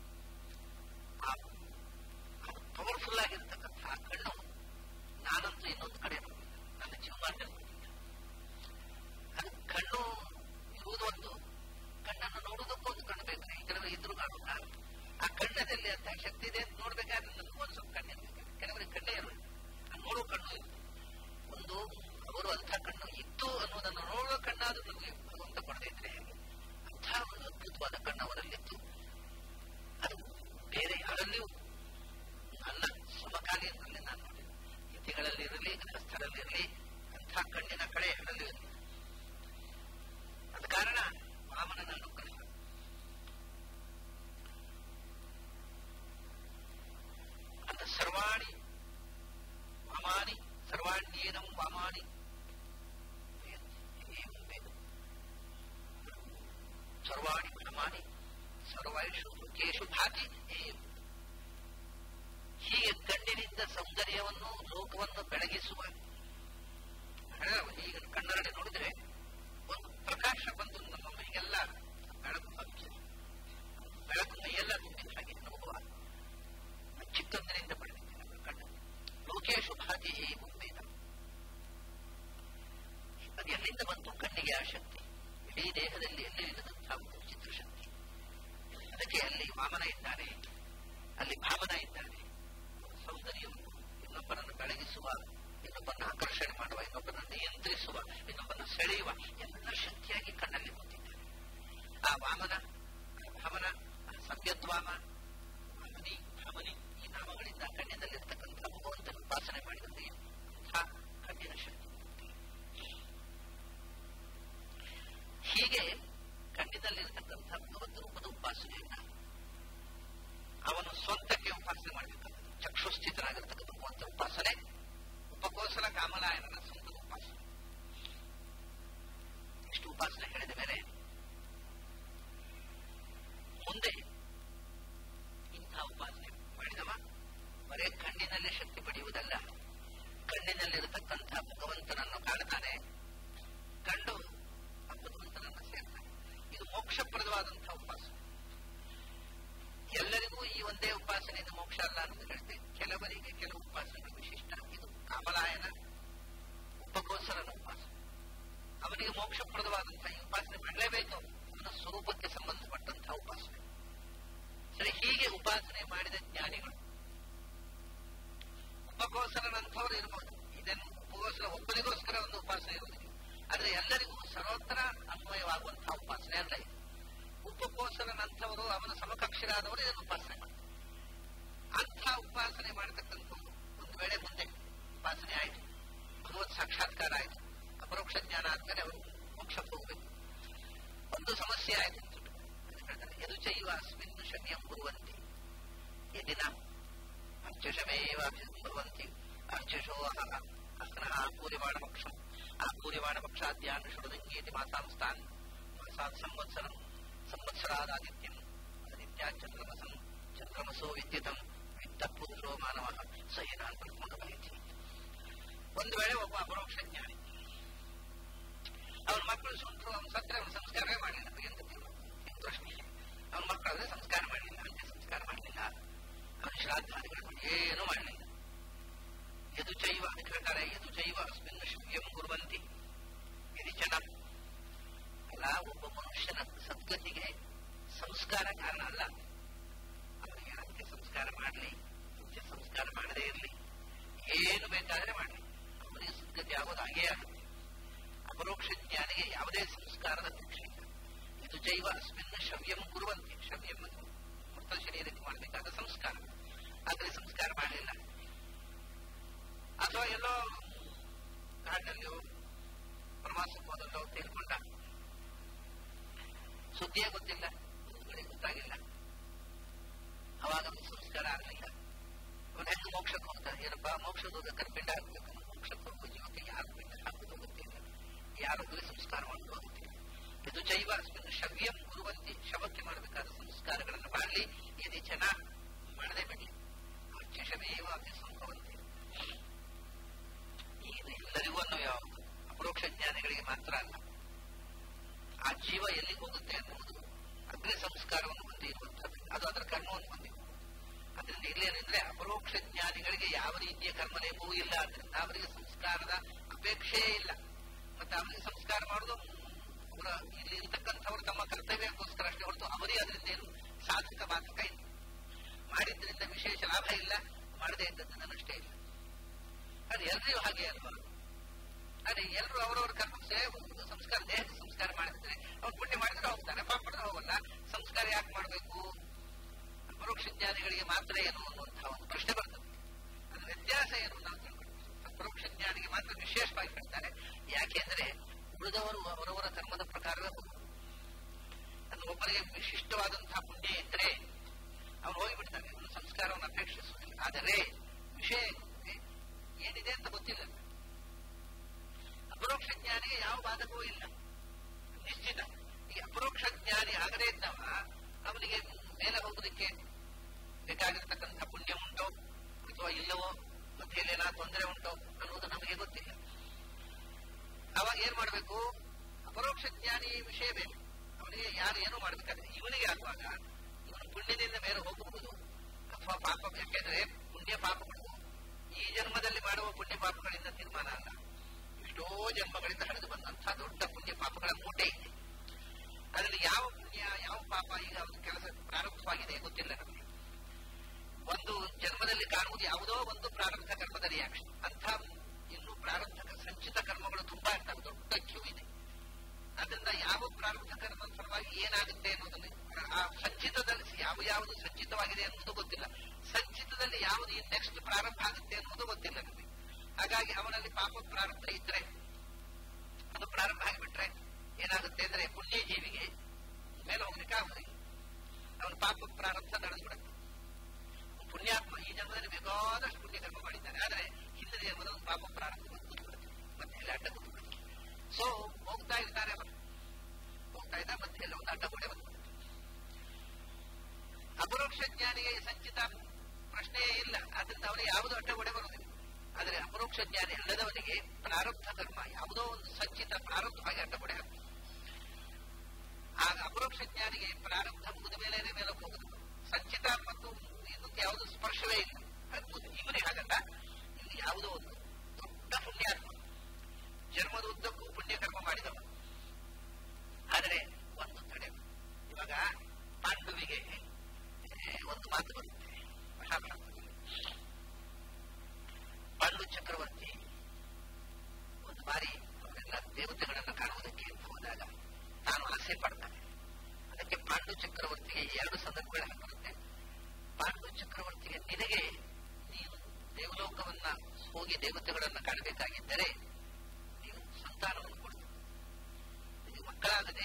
ಅದು ಪವರ್ಫುಲ್ ಆಗಿರ್ತಕ್ಕಂಥ ಆ ಕಣ್ಣು ನಾನಂತೂ ಇನ್ನೊಂದು ಕಡೆ ನೋಡಿಲ್ಲ ನನ್ನ ಜೀವಮಾನದಲ್ಲಿ ನೋಡಿಲ್ಲ ಅದು ಕಣ್ಣು ಇರುವುದು ಒಂದು ಕಣ್ಣನ್ನು ನೋಡುವುದಕ್ಕೂ ಒಂದು ಕಣ್ಣು ಬೇಕು ಕೆಲವರು ಇದ್ರು ಕಾಣುತ್ತಾ ಆ ಕಣ್ಣದಲ್ಲಿ ಅಂತ ಶಕ್ತಿ ಇದೆ ಅಂತ ನೋಡ್ಬೇಕಾದ್ರೆ ನಮಗೂ ಒಂದು ಸ್ವಲ್ಪ ಕಣ್ಣಿರ್ಬೇಕು ಕೆಲವರಿಗೆ ಕಣ್ಣೇ ಇರೋದು ನೋಡುವ ಕಣ್ಣು ಇರುತ್ತೆ ಒಂದು ಅವರು ಅಂಥ ಕಣ್ಣು ಇತ್ತು ಅನ್ನೋದನ್ನು ನೋಡುವ ಕಣ್ಣಾದ್ರೂ ನಮಗೆ ಭಗವಂತ ಕೊಡದಿದ್ರೆ ಅಂಥ ಒಂದು ಅದ್ಭುತವಾದ ಕಣ್ಣು ಅವರಲ್ಲಿತ್ತು ಅದು ಬೇರೆ ಯಾರಲ್ಲಿಯೂ ನನ್ನ ಸಮಕಾಲೀನದಲ್ಲಿ ನಾನು ನೋಡಿದೆ ಯತಿಗಳಲ್ಲಿ ಇರಲಿ ಗೃಹಸ್ಥರಲ್ಲಿರಲಿ ಅಂಥ ಕಣ್ಣಿನ ಕಡೆ ಯಾರಲ್ಲೂ ಇರಲಿ ಅದ ಕಾರಣ ವಾಮನನ ಅನುಗ್ರಹ ಅಂತ ಸರ್ವಾಣಿ ವಾಮಾನಿ ಸರ್ವಾಣ್ಯೇನಂ ವಾಮಾನಿ ಸರ್ವಾಣಿ ವಾಮಾನಿ ಸರ್ವೈಷು ಮುಖೇಶು ಭಾತಿ ಹೀಗೆ ಕಣ್ಣಿನಿಂದ ಸೌಂದರ್ಯವನ್ನು ಲೋಕವನ್ನು ಬೆಳಗಿಸುವ ಈಗ ಕಣ್ಣರಡಿ ನೋಡಿದ್ರೆ ಒಂದು ಪ್ರಕಾಶ ಬಂದು ನಮ್ಮ ಮೈಗೆಲ್ಲ ಬೆಳಕು ಹಂಚ ಬೆಳಕು ಮೈಯೆಲ್ಲ ತುಂಬಿದ ಹಾಗೆ ಅನುಭವ ಚಿಕ್ಕಂದಿನಿಂದ ಪಡೆದಿದೆ ನಮ್ಮ ಕಣ್ಣು ಲೋಕೇಶು ಭಾತಿ ಮುಂಬೇದ ಅದು ಎಲ್ಲಿಂದ ಬಂತು ಕಣ್ಣಿಗೆ ಆ ಶಕ್ತಿ ಇಡೀ ದೇಹದಲ್ಲಿ ಎಲ್ಲಿ ಇಲ್ಲದಂತಹ ಒಂದು ವಿಚಿತ್ರ ಶಕ್ತಿ ಅದಕ್ಕೆ ಅಲ್ಲಿ ವಾಮನ ಇದ್ದಾನೆ ಅಲ್ಲಿ ಭಾವನ ಇದ್ದಾನೆ ಸೌಂದರ್ಯವನ್ನು ಇನ್ನೊಬ್ಬರನ್ನು ಬೆಳಗಿಸುವ ಇನ್ನೊಬ್ಬರನ್ನು ಆಕರ್ಷಣೆ ಮಾಡುವ ಇನ್ನೊಬ್ಬರನ್ನು ನಿಯಂತ್ರಿಸುವ ಇನ್ನೊಬ್ಬರನ್ನು ಸೆಳೆಯುವ ಎಲ್ಲ ಶಕ್ತಿಯಾಗಿ ಕಣ್ಣಲ್ಲಿ ಕೂತಿದ್ದಾನೆ ಆ ವಾಮನ ಆ ಭಾವನ ಆ ಸವ್ಯದ್ವಾಮ ವಾಮನಿ ಭಾಮನಿ ಈ ನಾಮಗಳಿಂದ ಕಣ್ಣಿನಲ್ಲಿರ್ತಕ್ಕಂಥ ಭಗವಂತನ ಉಪಾಸನೆ ಮಾಡಿದಂತೆ ಅಂಥ ಕಣ್ಣಿನ ಶಕ್ತಿ ಹೀಗೆ ಕಣ್ಣಿನಲ್ಲಿರತಕ್ಕಂಥ ಭಗವದ್ ರೂಪದ ಉಪಾಸನೆಯನ್ನ ಅವನು ಸ್ವಂತಕ್ಕೆ ಉಪಾಸನೆ ಮಾಡಬೇಕಾಗುತ್ತೆ ಚಕ್ಷುಸ್ಥಿತನಾಗಿರ್ತಕ್ಕಂಥ ಭಗವಂತ ಉಪಾಸನೆ ಉಪಕೋಸಲ ಕಾಮಲಾಯನನ ಸ್ವಂತದ ಉಪಾಸನೆ ಇಷ್ಟು ಉಪಾಸನೆ ಹೇಳಿದ ಮೇಲೆ ಮುಂದೆ ಇಂಥ ಉಪಾಸನೆ ಮಾಡಿದವ ಬರೇ ಕಣ್ಣಿನಲ್ಲಿ ಶಕ್ತಿ ಪಡೆಯುವುದಲ್ಲ ಕಣ್ಣಿನಲ್ಲಿರತಕ್ಕಂಥ ಭಗವಂತನನ್ನು ಕಾಣ್ತಾನೆ ಕಂಡು ಆ ಭಗವಂತನನ್ನು ಸೇರ್ತಾನೆ ಇದು ಮೋಕ್ಷಪ್ರದವಾದಂತಹ ಉಪಾಸನೆ ಎಲ್ಲರಿಗೂ ಈ ಒಂದೇ ಉಪಾಸನೆಯಿಂದ ಮೋಕ್ಷ ಅಲ್ಲ ಅಂತ ಹೇಳ್ತೇವೆ ಕೆಲವರಿಗೆ ಕೆಲವು ಉಪಾಸನೆ ವಿಶಿಷ್ಟ ಇದು ಕಾಮಲಾಯನ ಉಪಕೋಸರನ ಉಪಾಸನೆ ಅವನಿಗೆ ಮೋಕ್ಷಪ್ರದವಾದಂತಹ ಈ ಉಪಾಸನೆ ಮಾಡಲೇಬೇಕು ಅವನ ಸ್ವರೂಪಕ್ಕೆ ಸಂಬಂಧಪಟ್ಟಂತಹ ಉಪಾಸನೆ ಸರಿ ಹೀಗೆ ಉಪಾಸನೆ ಮಾಡಿದ ಜ್ಞಾನಿಗಳು ಉಪಕೋಸರನಂಥವ್ರು ಇರಬಹುದು ಇದನ್ನು ಉಪಕೋಸರ ಒಬ್ಬರಿಗೋಸ್ಕರ ಒಂದು ಉಪಾಸನೆ ಇರುವುದಿಲ್ಲ ಆದ್ರೆ ಎಲ್ಲರಿಗೂ ಸರ್ವತ್ರ ಅನ್ವಯವಾಗುವಂತಹ ಉಪಾಸನೆ ಅಲ್ಲ ಇದು ಉಪಕೋಸರನಂಥವರು ಅವನ ಸಮಕಕ್ಷರಾದವರು ಇದನ್ನು ಉಪಾಸನೆ ಮಾಡ್ತಾರೆ ಅಂಥ ಉಪಾಸನೆ ಮಾಡತಕ್ಕಂಥವ್ರು ಒಂದು ವೇಳೆ ಮುಂದೆ ಉಪಾಸನೆ ಆಯಿತು ಭಗವತ್ ಸಾಕ್ಷಾತ್ಕಾರ ಆಯಿತು ಅಪರೋಕ್ಷ ಜ್ಞಾನ ಆದ್ಮೇಲೆ ಅವರು ಮೋಕ್ಷಕ್ಕೆ ಹೋಗಬೇಕು ಒಂದು ಸಮಸ್ಯೆ ಆಯಿತು ಯದು ಚೈವ ಅಸ್ಮಿನ್ ಶಮ್ಯಂ ಕುರುವಂತಿ ಯದಿನ ಅರ್ಚಶಮೇವ ಭವಂತಿ ಅರ್ಚಶೋ ಅಹ್ನಃ ಪೂರಿಮಾಣ ಮೋಕ್ಷಂ ಆ ಪೂರ್ಯವಾಣ ಪಕ್ಷಾದ್ಯಾನ್ ಷುಡದಂಗೇತಿ ಮಾತಾಂಸ್ತಾನ್ ಮಾಸಾತ್ ಸಂವತ್ಸರಂ ಸಂವತ್ಸರಾದಾದಿತ್ಯಂ ಆದಿತ್ಯ ಚಂದ್ರಮಸಂ ಚಂದ್ರಮಸೋ ವಿದ್ಯುತಂ ವಿತ್ತ ಪುರುಷೋ ಮಾನವ ಸ ಏನಾನ್ ಬ್ರಹ್ಮಗಮಯತಿ ಒಂದು ವೇಳೆ ಒಬ್ಬ ಅಪರೋಕ್ಷ ಜ್ಞಾನಿ ಅವನ ಮಕ್ಕಳು ಸುಂಟರು ಅವನ ಸತ್ರ ಅವನ ಸಂಸ್ಕಾರವೇ ಮಾಡಲಿಲ್ಲ ಎಂತ ಏನು ಪ್ರಶ್ನೆ ಅವನ ಮಕ್ಕಳಾದ್ರೆ ಸಂಸ್ಕಾರ ಮಾಡಲಿಲ್ಲ ಅಂತ್ಯ ಸಂಸ್ಕಾರ ಮಾಡಲಿಲ್ಲ ಅವನ ಶ್ರಾದ್ದಾದಿಗಳು ಮಾಡಿ ಏನೂ ಮಾಡಲಿಲ್ಲ ಯದು ಚೈವ ಅದಕ್ಕೆ ಹೇಳ್ತಾರೆ ಯದು ಚೈವ ಅಸ್ಮಿನ್ ಶಿವ್ಯಂ ಕುರುವಂತಿ ಇದು ಜನ ಅಲ್ಲ ಒಬ್ಬ ಮನುಷ್ಯನ ಸದ್ಗತಿಗೆ ಸಂಸ್ಕಾರ ಕಾರಣ ಅಲ್ಲ ಅವನಿಗೆ ಅಂತ್ಯ ಸಂಸ್ಕಾರ ಮಾಡಲಿ ಅಂತ್ಯ ಸಂಸ್ಕಾರ ಮಾಡದೇ ಇರಲಿ ಏನು ಬೇಕಾದ್ರೆ ಮಾಡಲಿ ಅವನಿಗೆ ಸದ್ಗತಿ ಆಗೋದು ಹಾಗೇ ಆಗುತ್ತೆ ಅಪರೋಕ್ಷ ಜ್ಞಾನಿಗೆ ಯಾವುದೇ ಸಂಸ್ಕಾರದ ಅಪೇಕ್ಷೆ ಇಲ್ಲ ಇದು ಜೈವ ಅಸ್ಮಿನ್ ಶವ್ಯಂ ಕುರುವಂತೆ ಶವ್ಯಂ ಅದು ಮೃತ ಶರೀರಕ್ಕೆ ಮಾಡಬೇಕಾದ ಸಂಸ್ಕಾರ ಆದರೆ ಸಂಸ್ಕಾರ ಮಾಡಲಿಲ್ಲ ಅಥವಾ ಎಲ್ಲೋ ಕಾಡಿನಲ್ಲಿಯೋ ಪ್ರವಾಸಕ್ಕೆ ಹೋದಲ್ಲೋ ತಿಳ್ಕೊಂಡ ಸುದ್ದಿಯೇ ಗೊತ್ತಿಲ್ಲ ಗಳಿಗೆ ಗೊತ್ತಾಗಿಲ್ಲ ಅವಾಗ ಅವನ ಸಂಸ್ಕಾರ ಆಗಲಿಲ್ಲ ಅವನು ಹೆಂಗೆ ಮೋಕ್ಷಕ್ಕೆ ಹೋಗ್ತಾನೆ ಏನಪ್ಪ ಮೋಕ್ಷಕ್ಕೆ ಹೋಗಕ್ಕೆ ಪಿಂಡ ಹಾಕ್ಬೇಕು ಮೋಕ್ಷಕ್ಕೆ ಹೋಗುವ ಜೀವಕ್ಕೆ ಯಾರು ಪಿಂಡ ಹಾಕೋದು ಗೊತ್ತಿಲ್ಲ ಯಾರು ಹೋಗಿ ಸಂಸ್ಕಾರ ಮಾಡೋದು ಗೊತ್ತಿಲ್ಲ ಇದು ಜೈವ ಅಸ್ಮಿನ್ ಶವ್ಯಂ ಗುರುವಂತಿ ಶವಕ್ಕೆ ಮಾಡಬೇಕಾದ ಸಂಸ್ಕಾರಗಳನ್ನು ಮಾಡಲಿ ಇದು ಜನ ಮಾಡದೆ ಬಿಡಲಿ ಅತ್ಯಶಮೇವ ಅತಿ ಸಂಭವಂತಿ ಇದು ಎಲ್ಲರಿಗೂ ಅನ್ನೋ ಯಾವುದು ಅಪರೋಕ್ಷ ಜ್ಞಾನಿಗಳಿಗೆ ಮಾತ್ರ ಅಲ್ಲ ಆ ಜೀವ ಎಲ್ಲಿಗೆ ಹೋಗುತ್ತೆ ಅನ್ನುವುದು ಅಗ್ನಿ ಸಂಸ್ಕಾರವನ್ನು ಹೊಂದಿ ಇರುವಂತದ್ದು ಅದು ಅದರ ಕರ್ಮವನ್ನು ಹೊಂದಿ ಅದರಿಂದ ಇಲ್ಲೇನಿದ್ರೆ ಅಪರೋಕ್ಷ ಜ್ಞಾನಿಗಳಿಗೆ ಯಾವ ರೀತಿಯ ಕರ್ಮಲೇಪವೂ ಇಲ್ಲ ಅದರಿಂದ ಅವರಿಗೆ ಸಂಸ್ಕಾರದ ಅಪೇಕ್ಷೆ ಇಲ್ಲ ಮತ್ತೆ ಅವರಿಗೆ ಸಂಸ್ಕಾರ ಮಾಡೋದು ಅವರ ಇಲ್ಲಿ ಇರ್ತಕ್ಕಂಥವರು ತಮ್ಮ ಕರ್ತವ್ಯಕ್ಕೋಸ್ಕರ ಅಷ್ಟೇ ಹೊರತು ಅವರಿಗೆ ಅದರಿಂದ ಏನು ಸಾಧಕ ಬಾಧಕ ಇಲ್ಲ ಮಾಡಿದ್ರಿಂದ ವಿಶೇಷ ಲಾಭ ಇಲ್ಲ ಮಾಡದೇ ಇದ್ದದ್ದು ನನ್ನಷ್ಟೇ ಇಲ್ಲ ಅದು ಎಲ್ರಿಗೂ ಹಾಗೆ ಅಲ್ವಾ ಅದೇ ಎಲ್ಲರೂ ಅವರವರ ಕರ್ಮ ಸಂಸ್ಕಾರ ದೇಹದ ಸಂಸ್ಕಾರ ಮಾಡಿದ್ರೆ ಅವ್ರು ಪುಣ್ಯ ಮಾಡಿದ್ರೆ ಹೋಗ್ತಾರೆ ಪಾಪ ಮಾಡಿದ್ರೆ ಹೋಗಲ್ಲ ಸಂಸ್ಕಾರ ಯಾಕೆ ಮಾಡಬೇಕು ಅಪರೋಕ್ಷ ಜ್ಞಾನಿಗಳಿಗೆ ಮಾತ್ರ ಏನು ಅನ್ನುವಂತಹ ಒಂದು ಪ್ರಶ್ನೆ ಬರ್ತದೆ ಅದ್ರ ವ್ಯತ್ಯಾಸ ಏನು ನಾವು ತಿಳ್ಕೊಳ್ಬೇಕು ಅಪರೋಕ್ಷ ಜ್ಞಾನಿಗೆ ಮಾತ್ರ ವಿಶೇಷವಾಗಿ ಹೇಳ್ತಾರೆ ಯಾಕೆಂದ್ರೆ ಉಳಿದವರು ಅವರವರ ಕರ್ಮದ ಪ್ರಕಾರವೇ ಹೋಗುವುದು ಅದು ಒಬ್ಬರಿಗೆ ವಿಶಿಷ್ಟವಾದಂತಹ ಪುಣ್ಯ ಇದ್ರೆ ಅವನು ಹೋಗಿಬಿಡ್ತಾನೆ ಅವನ ಸಂಸ್ಕಾರವನ್ನು ಅಪೇಕ್ಷಿಸುವುದಿಲ್ಲ ಆದರೆ ವಿಷಯ ಏನಿದೆ ಅಂತ ಗೊತ್ತಿಲ್ಲ ಅಪರೋಕ್ಷ ಜ್ಞಾನಿಗೆ ಯಾವ ಬಾಧಕವೂ ಇಲ್ಲ ನಿಶ್ಚಿತ ಈ ಅಪರೋಕ್ಷ ಜ್ಞಾನಿ ಆಗದೇ ಇದ್ದವ ಅವನಿಗೆ ಮೇಲೆ ಹೋಗೋದಕ್ಕೆ ಬೇಕಾಗಿರ್ತಕ್ಕಂಥ ಪುಣ್ಯ ಉಂಟೋ ಅಥವಾ ಇಲ್ಲವೋ ಮತ್ತೆ ಏನೇನಾ ತೊಂದರೆ ಉಂಟೋ ಅನ್ನೋದು ನಮಗೆ ಗೊತ್ತಿಲ್ಲ ಅವಾಗ ಏನ್ ಮಾಡಬೇಕು ಅಪರೋಕ್ಷ ಜ್ಞಾನಿ ವಿಷಯ ಬೇರೆ ಅವನಿಗೆ ಯಾರು ಏನು ಮಾಡಬೇಕಾದ್ರೆ ಇವನಿಗೆ ಆಗುವಾಗ ಇವನು ಪುಣ್ಯದಿಂದ ಮೇಲೆ ಹೋಗಬಹುದು ಅಥವಾ ಪಾಪ ಯಾಕೆಂದ್ರೆ ಪುಣ್ಯ ಪಾಪಗಳು ಈ ಜನ್ಮದಲ್ಲಿ ಮಾಡುವ ಪುಣ್ಯ ಪಾಪಗಳಿಂದ ತೀರ್ಮಾನ ಅಲ್ಲ ಎಷ್ಟೋ ಜನ್ಮಗಳಿಂದ ಹರಿದು ಬಂದಂತಹ ದೊಡ್ಡ ಪುಣ್ಯ ಪಾಪಗಳ ಮೂಟೆ ಇದೆ ಅದರಲ್ಲಿ ಯಾವ ಪುಣ್ಯ ಯಾವ ಪಾಪ ಈಗ ಒಂದು ಕೆಲಸ ಪ್ರಾರಂಭವಾಗಿದೆ ಗೊತ್ತಿಲ್ಲ ನಮಗೆ ಒಂದು ಜನ್ಮದಲ್ಲಿ ಕಾಣುವುದು ಯಾವುದೋ ಒಂದು ಪ್ರಾರಂಭ ಕರ್ಮದ ರಿಯಾಕ್ಷನ್ ಅಂಥ ಇನ್ನು ಪ್ರಾರಂಭ ಸಂಚಿತ ಕರ್ಮಗಳು ತುಂಬಾ ಇರ್ತವೆ ದೊಡ್ಡ ಕ್ಯೂ ಇದೆ ಅದರಿಂದ ಯಾವ ಪ್ರಾರಂಭ ಕರ್ಮದ ಫಲವಾಗಿ ಏನಾಗುತ್ತೆ ಅನ್ನೋದನ್ನು ಆ ಸಂಚಿತದಲ್ಲಿ ಯಾವ ಯಾವುದು ಸಂಚಿತವಾಗಿದೆ ಅನ್ನೋದು ಗೊತ್ತಿಲ್ಲ ಸಂಚಿತದಲ್ಲಿ ಯಾವುದು ಈ ನೆಕ್ಸ್ಟ್ ಪ್ರಾರಂಭ ಆಗುತ್ತೆ ಅನ್ನೋದು ಗೊತ್ತಿಲ್ಲ ನಮಗೆ ಹಾಗಾಗಿ ಅವನಲ್ಲಿ ಪಾಪ ಪ್ರಾರಂಭ ಇದ್ರೆ ಅದು ಪ್ರಾರಂಭ ಆಗಿಬಿಟ್ರೆ ಏನಾಗುತ್ತೆ ಅಂದ್ರೆ ಪುಣ್ಯ ಜೀವಿಗೆ ಮೇಲೆ ಹೋಗ್ಲಿಕ್ಕೆ ಆಗುದಿಲ್ಲ ಅವನ ಪಾಪ ಪ್ರಾರಂಭ ನಡೆದು ಬಿಡುತ್ತೆ ಪುಣ್ಯಾತ್ಮ ಈ ಜನ್ಮದಲ್ಲಿ ಬೇಕಾದಷ್ಟು ಪುಣ್ಯ ಕರ್ಮ ಮಾಡಿದ್ದಾನೆ ಆದರೆ ಹಿಂದಿನ ಜನ್ಮದ ಒಂದು ಪಾಪ ಪ್ರಾರಂಭ ಕೂತ್ಬಿಡುತ್ತೆ ಮತ್ತೆ ಇಲ್ಲಿ ಅಡ್ಡ ಕೂತ್ಬಿಡುತ್ತೆ ಸೊ ಹೋಗ್ತಾ ಇರ್ತಾರೆ ಅವರು ಹೋಗ್ತಾ ಇದ್ದ ಮಧ್ಯೆಯಲ್ಲಿ ಒಂದು ಅಡ್ಡ ಗೋಡೆ ಬಂದ್ಬಿಡುತ್ತೆ ಅಪರೋಕ್ಷ ಜ್ಞಾನಿಗೆ ಸಂಚಿತ ಪ್ರಶ್ನೆಯೇ ಇಲ್ಲ ಅದರಿಂದ ಅವನಿಗೆ ಯಾವುದೋ ಅಡ್ಡಗೋಡೆ ಬರುವುದಿಲ್ಲ ಆದರೆ ಅಪರೋಕ್ಷ ಜ್ಞಾನಿ ಅಲ್ಲದವನಿಗೆ ಪ್ರಾರಬ್ಧ ಕರ್ಮ ಯಾವುದೋ ಒಂದು ಸಂಚಿತ ಪ್ರಾರಬ್ಧವಾಗಿ ಅಡ್ಡಗೋಡೆ ಆಗ್ತದೆ ಆಗ ಅಪರೋಕ್ಷ ಜ್ಞಾನಿಗೆ ಪ್ರಾರಬ್ಧ ಮುಗಿದ ಮೇಲೆ ಮೇಲೆ ಹೋಗುದು ಸಂಚಿತ ಮತ್ತು ಇದಕ್ಕೆ ಯಾವುದು ಸ್ಪರ್ಶವೇ ಇಲ್ಲ ಅದ್ಭುತ ಇವನಿಗೆ ಹಾಗಲ್ಲ ಇಲ್ಲಿ ಯಾವುದೋ ಒಂದು ದೊಡ್ಡ ಪುಣ್ಯಾತ್ಮ ಜನ್ಮದ ಉದ್ದಕ್ಕೂ ಪುಣ್ಯಕರ್ಮ ಮಾಡಿದವ ಆದರೆ ಒಂದು ತಡೆ ಇವಾಗ ಪಾಂಡುವಿಗೆ ಒಂದು ಮಾತು ಬರುತ್ತೆ ಮಹಾಭಾರತದಲ್ಲಿ ಪಾಂಡು ಚಕ್ರವರ್ತಿ ಒಂದು ಬಾರಿ ಅವರೆಲ್ಲ ದೇವತೆಗಳನ್ನು ಕಾಣುವುದಕ್ಕೆ ಅಂತ ಹೋದಾಗ ತಾನು ಆಸೆ ಪಡ್ತಾನೆ ಅದಕ್ಕೆ ಪಾಂಡು ಚಕ್ರವರ್ತಿಗೆ ಎರಡು ಸಂದರ್ಭಗಳು ಬರುತ್ತೆ ಪಾಂಡು ಚಕ್ರವರ್ತಿಗೆ ನಿನಗೆ ನೀನು ದೇವಲೋಕವನ್ನ ಹೋಗಿ ದೇವತೆಗಳನ್ನ ಕಾಣಬೇಕಾಗಿದ್ದರೆ ನೀನು ಸಂತಾನವನ್ನು ಕೊಡು ನಿನಗೆ ಮಕ್ಕಳಾಗದೆ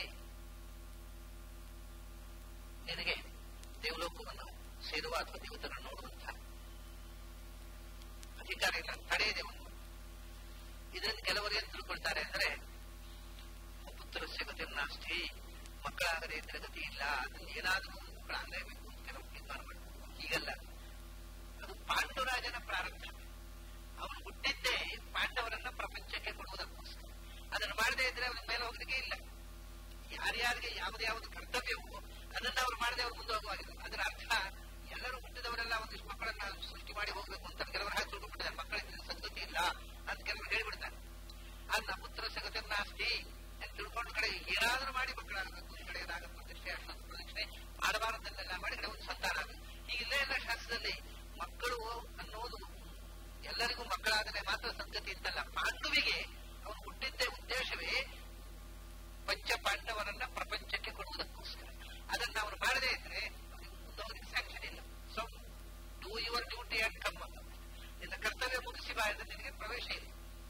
ನಿನಗೆ ದೇವಲೋಕವನ್ನು ಸೇರುವ ಅಥವಾ ದೇವತೆಗಳನ್ನು ನೋಡುವಂತಹ ಅಧಿಕಾರ ಇಲ್ಲ ತಡೆಯದೆ ಒಂದು ಇದರಿಂದ ಕೆಲವರು ಏನ್ ತಿಳ್ಕೊಳ್ತಾರೆ ಅಂದ್ರೆ ಪುತ್ರಸ್ಯ ಗತಿ ನಾಸ್ತಿ ಮಕ್ಕಳಾಗದೆ ಇದ್ರೆ ಗತಿ ಇಲ್ಲ ಅದನ್ನ ಏನಾದ್ರೂ ಮಕ್ಕಳಾಗಲೇಬೇಕು ಅಂತ ಕೆಲವರು ತೀರ್ಮಾನ ಮಾಡ್ತಾರೆ ಹೀಗಲ್ಲ ಅದು ಪಾಂಡುರಾಜನ ಪ್ರಾರಂಭ ಅವನು ಹುಟ್ಟಿದ್ದೇ ಪಾಂಡವರನ್ನ ಪ್ರಪಂಚಕ್ಕೆ ಕೊಡುವುದಕ್ಕೋಸ್ಕರ ಅದನ್ನು ಮಾಡದೇ ಇದ್ರೆ ಅವನ ಮೇಲೆ ಹೋಗಲಿಕ್ಕೆ ಇಲ್ಲ ಯಾರ್ಯಾರಿಗೆ ಯಾವ್ದು ಯಾವ್ದು ಕರ್ತವ್ಯವೋ ಅದನ್ನ ಅವ್ರು ಮಾಡದೆ ಅವ್ರು ಮುಂದೆ ಹೋಗುವಾಗಿಲ್ಲ ಅದರ ಅರ್ಥ ಎಲ್ಲರೂ ಹುಟ್ಟಿದವರೆಲ್ಲ ಒಂದಿಷ್ಟು ಮಕ್ಕಳನ್ನ ಸೃಷ್ಟಿ ಮಾಡಿ ಹೋಗ್ಬೇಕು ಅಂತ ಕೆಲವರು ಹಾಕಿ ತಿಳ್ಕೊಂಡ್ಬಿಟ್ಟಿದ್ದಾರೆ ಮಕ್ಕಳಿದ್ರೆ ಸದ್ಗತಿ ಇಲ್ಲ ಅಂತ ಕೆಲವರು ಹೇಳಿಬಿಡ್ತಾರೆ ಅನ್ನ ಪುತ್ರ ಸಗತಿ ನಾಸ್ತಿ ಅಂತ ತಿಳ್ಕೊಂಡು ಕಡೆ ಏನಾದ್ರೂ ಮಾಡಿ ಮಕ್ಕಳಾಗಬೇಕು ಈ ಕಡೆ ಏನಾಗ ಪ್ರತಿಷ್ಠೆ ಅಷ್ಟೊಂದು ಪ್ರದಕ್ಷಿಣೆ ಮಾಡಬಾರದನ್ನೆಲ್ಲ ಮಾಡಿ ಕಡೆ ಒಂದು ಸಂತಾನ ಆಗಬೇಕು ಹೀಗಿಲ್ಲೇ ಎಲ್ಲ ಶಾಸ್ತ್ರದಲ್ಲಿ ಮಕ್ಕಳು ಅನ್ನೋದು ಎಲ್ಲರಿಗೂ ಮಕ್ಕಳಾದರೆ ಮಾತ್ರ ಸದ್ಗತಿ ಅಂತಲ್ಲ ಪಾಂಡುವಿಗೆ ಅವನು ಹುಟ್ಟಿದ್ದೇ ಉದ್ದೇಶವೇ ಪಂಚ ಪಾಂಡವರನ್ನ ಪ್ರಪಂಚಕ್ಕೆ ಕೊಡುವುದಕ್ಕೋಸ್ಕರ ಅದನ್ನ ಅವರು ಮಾಡದೇ ಇದ್ರೆ ಅವರಿಗೆ ಮುಂದೋಗಲಿಕ್ಕೆ ಸ್ಯಾಂಕ್ಷನ್ ಇಲ್ಲ so do your duty and come ನಿನ್ನ ಕರ್ತವ್ಯ ಮುಗಿಸಿ ಬಾ ಎಂದು ನಿನಗೆ ಪ್ರವೇಶ ಇಲ್ಲ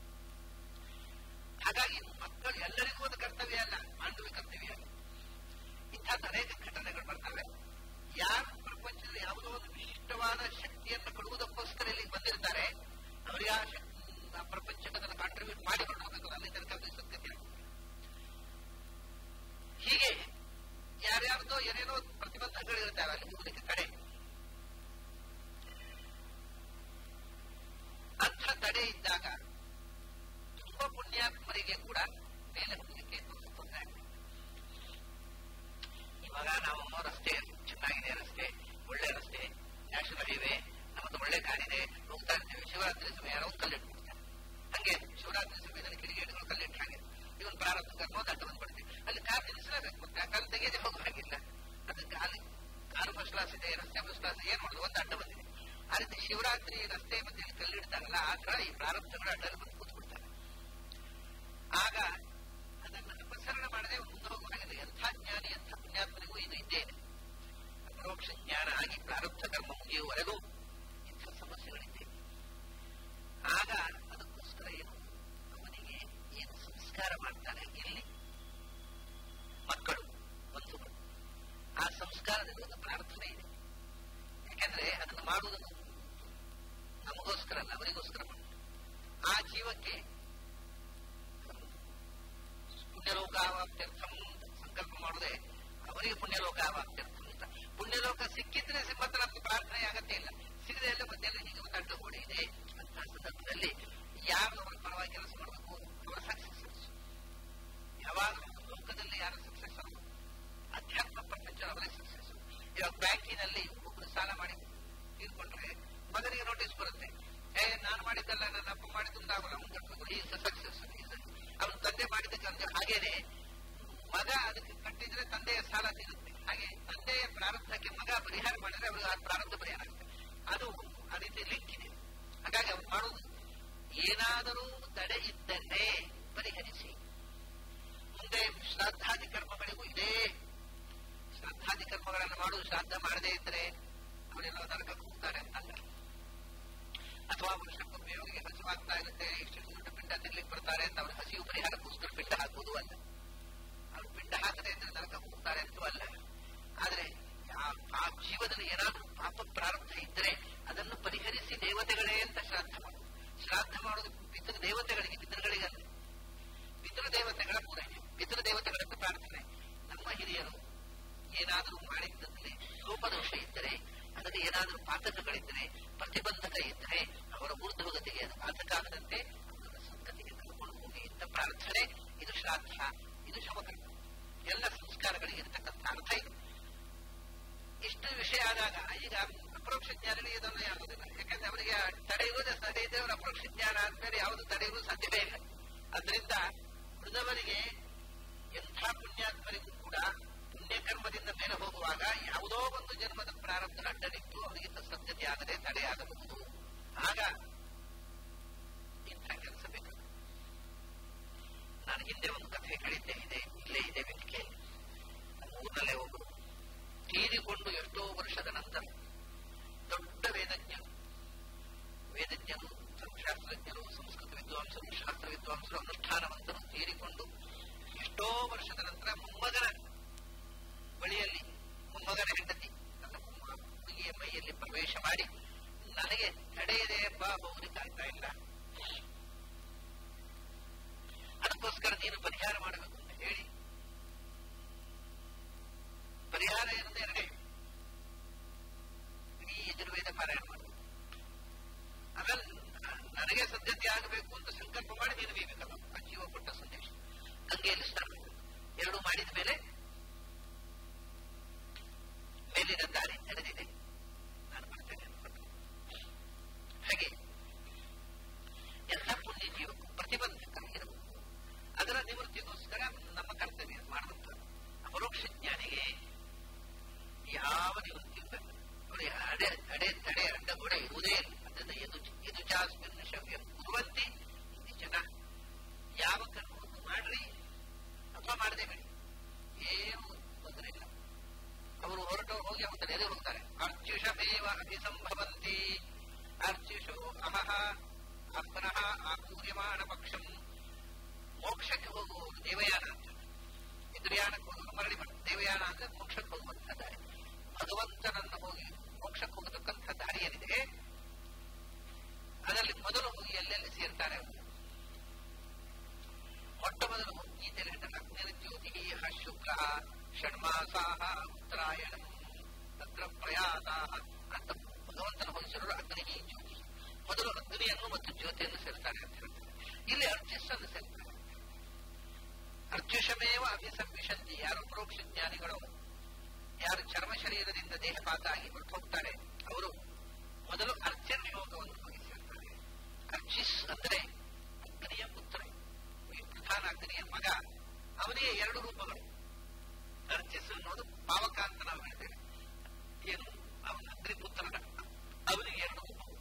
ಹಾಗಾಗಿ ಮಕ್ಕಳು ಎಲ್ಲರಿಗೂ ಒಂದು ಕರ್ತವ್ಯ ಅಲ್ಲ ಪಾಂಡವಿ ಕರ್ತವ್ಯ ಅಲ್ಲ ಇಂಥ ಅನೇಕ ಘಟನೆಗಳು ಬರ್ತವೆ ಯಾರು ಪ್ರಪಂಚದಲ್ಲಿ ಯಾವುದೋ ಒಂದು ವಿಶಿಷ್ಟವಾದ ಶಕ್ತಿಯನ್ನು ಕೊಡುವುದಕ್ಕೋಸ್ಕರ ಇಲ್ಲಿಗೆ ಬಂದಿರ್ತಾರೆ ಅವರಿಗೆ ಆ ಶಕ್ತಿ- ಆ ಪ್ರಪಂಚಕ್ಕೆ ಅದನ್ನು ಕಾಂಟ್ರಿಬ್ಯೂಟ್ ಮಾಡಿ ಹೋಗಬೇಕು ಅಲ್ಲಿ ತನಕ ಅದು ಸತ್ಯತೆ ಹೀಗೆ ಯಾರ್ಯಾರ್ದೋ ಏನೇನೋ ಪ್ರತಿಬಂಧಗಳಿರ್ತಾವೆ ಅಲ್ಲಿ ಹೋಗಲಿಕ್ಕೆ ಕಡೆ ಅಂಥ ತಡೆ ಇದ್ದಾಗ ತುಂಬಾ ಪುಣ್ಯಾತ್ಮರಿಗೆ ಕೂಡ ಮೇಲೆ ಹೋಗಲಿಕ್ಕೆ ತೊಂದರೆ ಆಗ್ತದೆ ಇವಾಗ ನಾವು ರಸ್ತೆ ಚೆನ್ನಾಗಿದೆ ರಸ್ತೆ ಒಳ್ಳೆ ರಸ್ತೆ ನ್ಯಾಷನಲ್ ಹೈವೇ ನಮ್ಮದು ಒಳ್ಳೆ ಕಾರಿದೆ ಹೋಗ್ತಾ ಇರ್ತೀವಿ ಶಿವರಾತ್ರಿ ಸಮಯ ಯಾರೋ ಒಂದು ಕಲ್ಲಿಟ್ಬಿಡ್ತಾರೆ ಹಂಗೆ ಶಿವರಾತ್ರಿ ಸಮಯದಲ್ಲಿ ಕಿಡಿಗೇಟುಗಳು ಕಲ್ಲಿಟ್ಟು ಹಾಗೆ ಇವನ್ ಪ್ರಾರಂಭ ಕರ್ಮ ಅಡ್ಡ ಬಂದ್ಬಿಡ್ತೀವಿ ಅಲ್ಲಿ ಕಾರ್ ನಿಲ್ಲಿಸಲೇಬೇಕು ಮತ್ತೆ ಆ ಕಾಲು ತೆಗೆಯದೆ ಹೋಗೋ ಹಾಗಿಲ್ಲ ಅದಕ್ಕೆ ಅಲ್ಲಿ ಕಾರು ಫಸ್ಟ್ ಕ್ಲಾಸ್ ಇದೆ ರಸ್ತೆ ಫಸ್ಟ್ ಕ್ಲಾಸ್ ಏನ್ ಮಾಡುದು ಒಂದು ಅಡ್ಡ ಬಂದಿದೆ ಆ ರೀತಿ ಶಿವರಾತ್ರಿ ರಸ್ತೆ ಮಧ್ಯೆ ಕಲ್ಲಿಡ್ತಾರಲ್ಲ ಆ ತರ ಈ ಪ್ರಾರಂಭಗಳು ಅಡ್ಡಲ್ಲಿ ಬಂದು ಕೂತ್ಬಿಡ್ತಾರೆ ಆಗ ಅದನ್ನು ಅಪಸರಣ ಮಾಡದೆ ಮುಂದೆ ಹೋಗುವ ಹಾಗಿಲ್ಲ ಎಂಥ ಜ್ಞಾನಿ ಎಂಥ ಪುಣ್ಯಾತ್ಮನಿಗೂ ಇದು ಇದ್ದೇ ಇದೆ ಪರೋಕ್ಷ ಜ್ಞಾನ ಆಗಿ ಪ್ರಾರಬ್ಧ ಕರ್ಮ ಮುಗಿಯುವವರೆಗೂ ಇಂಥ ಸಮಸ್ಯೆಗಳಿದೆ ಆಗ ಅದಕ್ಕೋಸ್ಕರ ಏನು ಅವನಿಗೆ ಏನು ಸಂಸ್ಕಾರ ಮಾಡ್ತಾರೆ ಇಲ್ಲಿ ಮಕ್ಕಳು ಬಂಧುಗಳು ಆ ಸಂಸ್ಕಾರದಲ್ಲಿ ಒಂದು ಪ್ರಾರ್ಥನೆ ಇದೆ ಯಾಕೆಂದ್ರೆ ಅದನ್ನು ಮಾಡುವುದನ್ನು ನಮಗೋಸ್ಕರ ಅಲ್ಲ ಅವರಿಗೋಸ್ಕರ ಮಾಡ್ತಾರೆ. ಆ ಜೀವಕ್ಕೆ ಪುಣ್ಯಲೋಕಾವಾಪ್ತ್ಯರ್ಥಂ ಅಂತ ಸಂಕಲ್ಪ ಮಾಡುವುದೇ ಅವರಿಗೆ ಪುಣ್ಯಲೋಕಾವಾಪ್ತ್ಯರ್ಥಂ ಅಂತ ಪುಣ್ಯಲೋಕ ಸಿಕ್ಕಿದ್ರೆ ಸಿಂಹತ್ರ ನಮ್ಗೆ ಪ್ರಾರ್ಥನೆ ಆಗತ್ತೇ ಇಲ್ಲ ಸಿಗದೆ ಎಲ್ಲ ಮಧ್ಯೆಲ್ಲ ಹೀಗೆ ಒಂದು ಅಡ್ಡ ಗೋಡೆ ಇದೆ ಅಂತ ಸಂದರ್ಭದಲ್ಲಿ ಯಾರು ಅವರ ಪರವಾಗಿ ಕೆಲಸ ಮಾಡಬೇಕು ಅವರ ಸಕ್ಸಸ್ ಯಾವಾಗ ಲೋಕದಲ್ಲಿ ಯಾರು ಸಕ್ಸಸ್ ಅಧ್ಯಾತ್ಮ ಪ್ರಪಂಚ ಅವರೇ ಸಕ್ಸಸ್ ಇವಾಗ ಬ್ಯಾಂಕಿನಲ್ಲಿ ಒಬ್ಬರು ಸಾಲ ಮಾಡಿ ತೀರ್ಕೊಂಡ್ರೆ ಮಗನಿಗೆ ನೋಟಿಸ್ ಬರುತ್ತೆ ಏ ನಾನು ಮಾಡಿದ್ದಲ್ಲ ನನ್ನ ಅಪ್ಪ ಮಾಡಿದ್ದೊಂದಾಗಲ್ಲ ಅವ್ನು ಕಟ್ಟಬೇಕು ಈ ಸಕ್ಸಸ್ ಅವನ ತಂದೆ ಮಾಡಿದ್ದಕ್ಕೆ ಅಂದ್ರೆ ಹಾಗೇನೆ ಮಗ ಅದಕ್ಕೆ ಕಟ್ಟಿದ್ರೆ ತಂದೆಯ ಸಾಲ ತೀರುತ್ತೆ ಹಾಗೆ ತಂದೆಯ ಪ್ರಾರಂಭಕ್ಕೆ ಮಗ ಪರಿಹಾರ ಮಾಡಿದ್ರೆ ಅವ್ರಿಗೆ ಆ ಪ್ರಾರಂಭ ಪರಿಹಾರ ಆಗುತ್ತೆ ಅದು ಆ ರೀತಿ ಲಿಂಕ್ ಇದೆ ಹಾಗಾಗಿ ಅವ್ರು ಮಾಡೋದು ಏನಾದರೂ ತಡೆ ಇದ್ದರೆ ಪರಿಹರಿಸಿ ಮುಂದೆ ಶ್ರಾದ್ದಾದಿ ಕರ್ಮಗಳಿಗೂ ಇದೇ ಶ್ರಾದ್ದಾದಿ ಕರ್ಮಗಳನ್ನು ಮಾಡುವುದು ಶ್ರಾದ್ದ ಮಾಡದೇ ಇದ್ರೆ ಅವರೆಲ್ಲ ನರಕಕ್ಕೆ ಹೋಗ್ತಾರೆ ಅಂತಲ್ಲ ಅಥವಾ ವರ್ಷಕ್ಕೊಮ್ಮೆ ಅವರಿಗೆ ಹಸಿವಾಗ್ತಾ ಇರುತ್ತೆ ಇಷ್ಟು ದೊಡ್ಡ ಪಿಂಡ ತಿನ್ಲಿಕ್ಕೆ ಬರ್ತಾರೆ ಅಂತ ಅವ್ರ ಹಸಿವು ಪರಿಹಾರಕ್ಕೋಸ್ಕರ ಪಿಂಡ ಹಾಕುವುದು ಅಲ್ಲ ಅವ್ರು ಪಿಂಡ ಹಾಕದೆ ಇದ್ರೆ ನರಕಕ್ಕೆ ಹೋಗ್ತಾರೆ ಅಂತೂ ಅಲ್ಲ ಆದ್ರೆ ಆ- ಆ ಜೀವದಲ್ಲಿ ಏನಾದ್ರೂ ಪಾಪ ಪ್ರಾರಂಭ ಇದ್ರೆ ಅದನ್ನು ಪರಿಹರಿಸಿ ದೇವತೆಗಳೇ ಅಂತ ಶ್ರಾದ್ದ ಮಾಡುದು ಶ್ರಾದ್ದ ಮಾಡೋದು ಪಿತೃ ದೇವತೆಗಳಿಗೆ ಪಿತೃಗಳಿಗಲ್ಲ ಪಿತೃ ದೇವತೆಗಳ ಪೂರೈಕೆ ಪಿತೃ ದೇವತೆಗಳಂತ ಪ್ರಾರ್ಥನೆ ನಮ್ಮ ಹಿರಿಯರು ಏನಾದರೂ ಮಾಡಿದ್ದಲ್ಲಿ ಲೋಪದೋಷ ಇದ್ದರೆ ಅದರಲ್ಲಿ ಏನಾದರೂ ಪಾತಕಗಳಿದ್ದರೆ ಪ್ರತಿಬಂಧಕ ಇದ್ದರೆ ಅವರ ಊರ್ಧ್ವಗತಿಗೆ ಅದು ಬಾಧಕ ಆಗದಂತೆ ಅವರ ಸದ್ಗತಿಗೆ ಕರ್ಕೊಂಡು ಹೋಗಿ ಅಂತ ಪ್ರಾರ್ಥನೆ ಇದು ಶ್ರಾದ್ದ ಇದು ಶಮಕರ್ಮ ಎಲ್ಲ ಸಂಸ್ಕಾರಗಳಿಗೆ ಇರತಕ್ಕಂಥ ಅರ್ಥ ಇದು ಇಷ್ಟು ವಿಷಯ ಆದಾಗ ಈಗ ಅಪರೋಕ್ಷ ಜ್ಞಾನಿಗಳಿಗೆ ಇದನ್ನು ಆಗುದಿಲ್ಲ ಯಾಕಂದ್ರೆ ಅವರಿಗೆ ತಡೆಯುವುದೇ ತಡೆ ಇದೆ ಅವರ ಅಪರೋಕ್ಷ ಜ್ಞಾನ ಆದ್ಮೇಲೆ ಯಾವುದು ತಡೆಯುವುದು ಸಾಧ್ಯವೇ ಇಲ್ಲ ಅದರಿಂದ ಉಳಿದವರಿಗೆ ಎಂಥ ಪುಣ್ಯಾತ್ಮರಿಗೂ ಕೂಡ ಪುಣ್ಯಕರ್ಮದಿಂದ ಮೇಲೆ ಹೋಗುವಾಗ ಯಾವುದೋ ಒಂದು ಜನ್ಮದ ಪ್ರಾರಂಭ ಅಡ್ಡನಿಟ್ಟು ಅವರಿಗೆ ಸದ್ಗತಿ ಆಗದೆ ತಡೆಯಾಗಬಹುದು ಆಗ ಇಂಥ ಕೆಲಸ ಬೇಕು ನಾನು ಹಿಂದೆ ಒಂದು ಕಥೆ ಕೇಳಿದ್ದೆ ಇದೆ ಇಲ್ಲೇ ಇದೆ ವೇದಿಕೆಯಲ್ಲಿ ನಮ್ಮ ಊರಿನಲ್ಲೇ ಒಬ್ಬರು ತೀರಿಕೊಂಡು ಎಷ್ಟೋ ವರ್ಷದ ನಂತರ ದೊಡ್ಡ ವೇದಜ್ಞರು ವೇದಜ್ಞರು ಶಾಸ್ತ್ರಜ್ಞರು ಸಂಸ್ಕೃತ ವಿದ್ವಾಂಸರು ಶಾಸ್ತ್ರ ವಿದ್ವಾಂಸರು ಅನುಷ್ಠಾನವಂತರು ತೀರಿಕೊಂಡು ಎಷ್ಟೋ ವರ್ಷದ ನಂತರ ಮೊಮ್ಮಗನ ಬಳಿಯಲ್ಲಿ ಮೊಮ್ಮಗನ ಹೆಂಡತಿ ನನ್ನ ಮೊಮ್ಮ- ಹುಡುಗಿಯ ಮೈಯಲ್ಲಿ ಪ್ರವೇಶ ಮಾಡಿ ನನಗೆ ತಡೆಯದೆ ಬಾ ಹೋಗ್ಲಿಕ್ಕೆ ಆಗ್ತಾ ಇಲ್ಲ ನೋಡಿ ಅಡೆ ಅಡೆ ತಡೆ ಅಡ್ಡ ಗೋಡೆ ಇರುವುದೇ ಇಲ್ಲ ಅದರಿಂದ ಎದು ಎದು ಚಾಸ್ಮಿನ್ ಶವ್ಯ ಕುರುವಂತಿ ಇದು ಜನ ಯಾವ ಕರ್ಮವನ್ನು ಮಾಡ್ರಿ ಅಥವಾ ಮಾಡದೆ ಬಿಡಿ ಏನು ತೊಂದರೆ ಇಲ್ಲ ಅವರು ಹೊರಟವರು ಹೋಗಿ ಅವರ ಎದೆ ಹೋಗ್ತಾರೆ ಅರ್ಚುಷಮೇವ ಅಭಿಸಂಭವಂತಿ ಅರ್ಚುಷೋ ಅಹಹ ಅಪನಃ ಆಕೂರ್ಯಮಾಣ ಪಕ್ಷಂ ಮೋಕ್ಷಕ್ಕೆ ಹೋಗುವವರು ದೇವಯಾನ ಅಂತ ಇಂದ್ರಿಯಾಣಕ್ಕೆ ಹೋಗುವ ಮರಳಿ ಬರ್ತದೆ ದೇವಯಾನ ಅಂದ್ರೆ ಮೋಕ್ಷಕ್ಕೆ ಹೋಗುವಂತಹ ದಾರಿ ಭಗವಂತನನ್ನು ಹೋಗಿ ಮೋಕ್ಷಕ್ಕೆ ಹೋಗತಕ್ಕಂಥ ದಾರಿ ಏನಿದೆ ಅದರಲ್ಲಿ ಮೊದಲು ಹೋಗಿ ಎಲ್ಲೆಲ್ಲಿ ಸೇರ್ತಾರೆ ಅವರು ಮೊಟ್ಟ ಮೊದಲು ಗೀತೆಯಲ್ಲಿ ಹೇಳ್ತಾರೆ ಅಗ್ನಿರ್ಜ್ಯೋತಿ ಶುಕ್ಲ ಷಣ್ಮಾಸಾಹ ಉತ್ತರಾಯಣ ತತ್ರ ಪ್ರಯಾತಾಹ ಅಂತ ಭಗವಂತನ ಹೋಲಿಸಿರೋರು ಅಗ್ನಿ ಜ್ಯೋತಿ ಮೊದಲು ಅಗ್ನಿಯನ್ನು ಮತ್ತು ಜ್ಯೋತಿಯನ್ನು ಸೇರ್ತಾರೆ ಅಂತ ಹೇಳ್ತಾರೆ ಇಲ್ಲಿ ಅರ್ಚಿಸನ್ನು ಸೇರ್ತಾರೆ ಅರ್ಚುಷಮೇವ ಅಭಿಸಂವಿಶಂತಿ ಯಾರು ಪರೋಕ್ಷ ಜ್ಞಾನಿಗಳು ಯಾರು ಚರ್ಮ ಶರೀರದಿಂದ ದೇಹಪಾತ ಆಗಿ ಹೊರಟು ಹೋಗ್ತಾರೆ ಅವರು ಮೊದಲು ಅರ್ಚನ್ ಯೋಗವನ್ನು ಹೋಗಿ ಸೇರ್ತಾರೆ ಅರ್ಚಿಸ್ ಅಂದ್ರೆ ಅಗ್ನಿಯ ಪುತ್ರ ಈ ಪ್ರಧಾನ ಅಗ್ನಿಯ ಮಗ ಅವನಿಗೆ ಎರಡು ರೂಪಗಳು ಅರ್ಚಿಸ್ ಅನ್ನೋದು ಪಾವಕ ಅಂತ ನಾವು ಹೇಳ್ತೇವೆ ಏನು ಅವನ ಅಗ್ನಿ ಪುತ್ರನ ಅವನಿಗೆ ಎರಡು ರೂಪಗಳು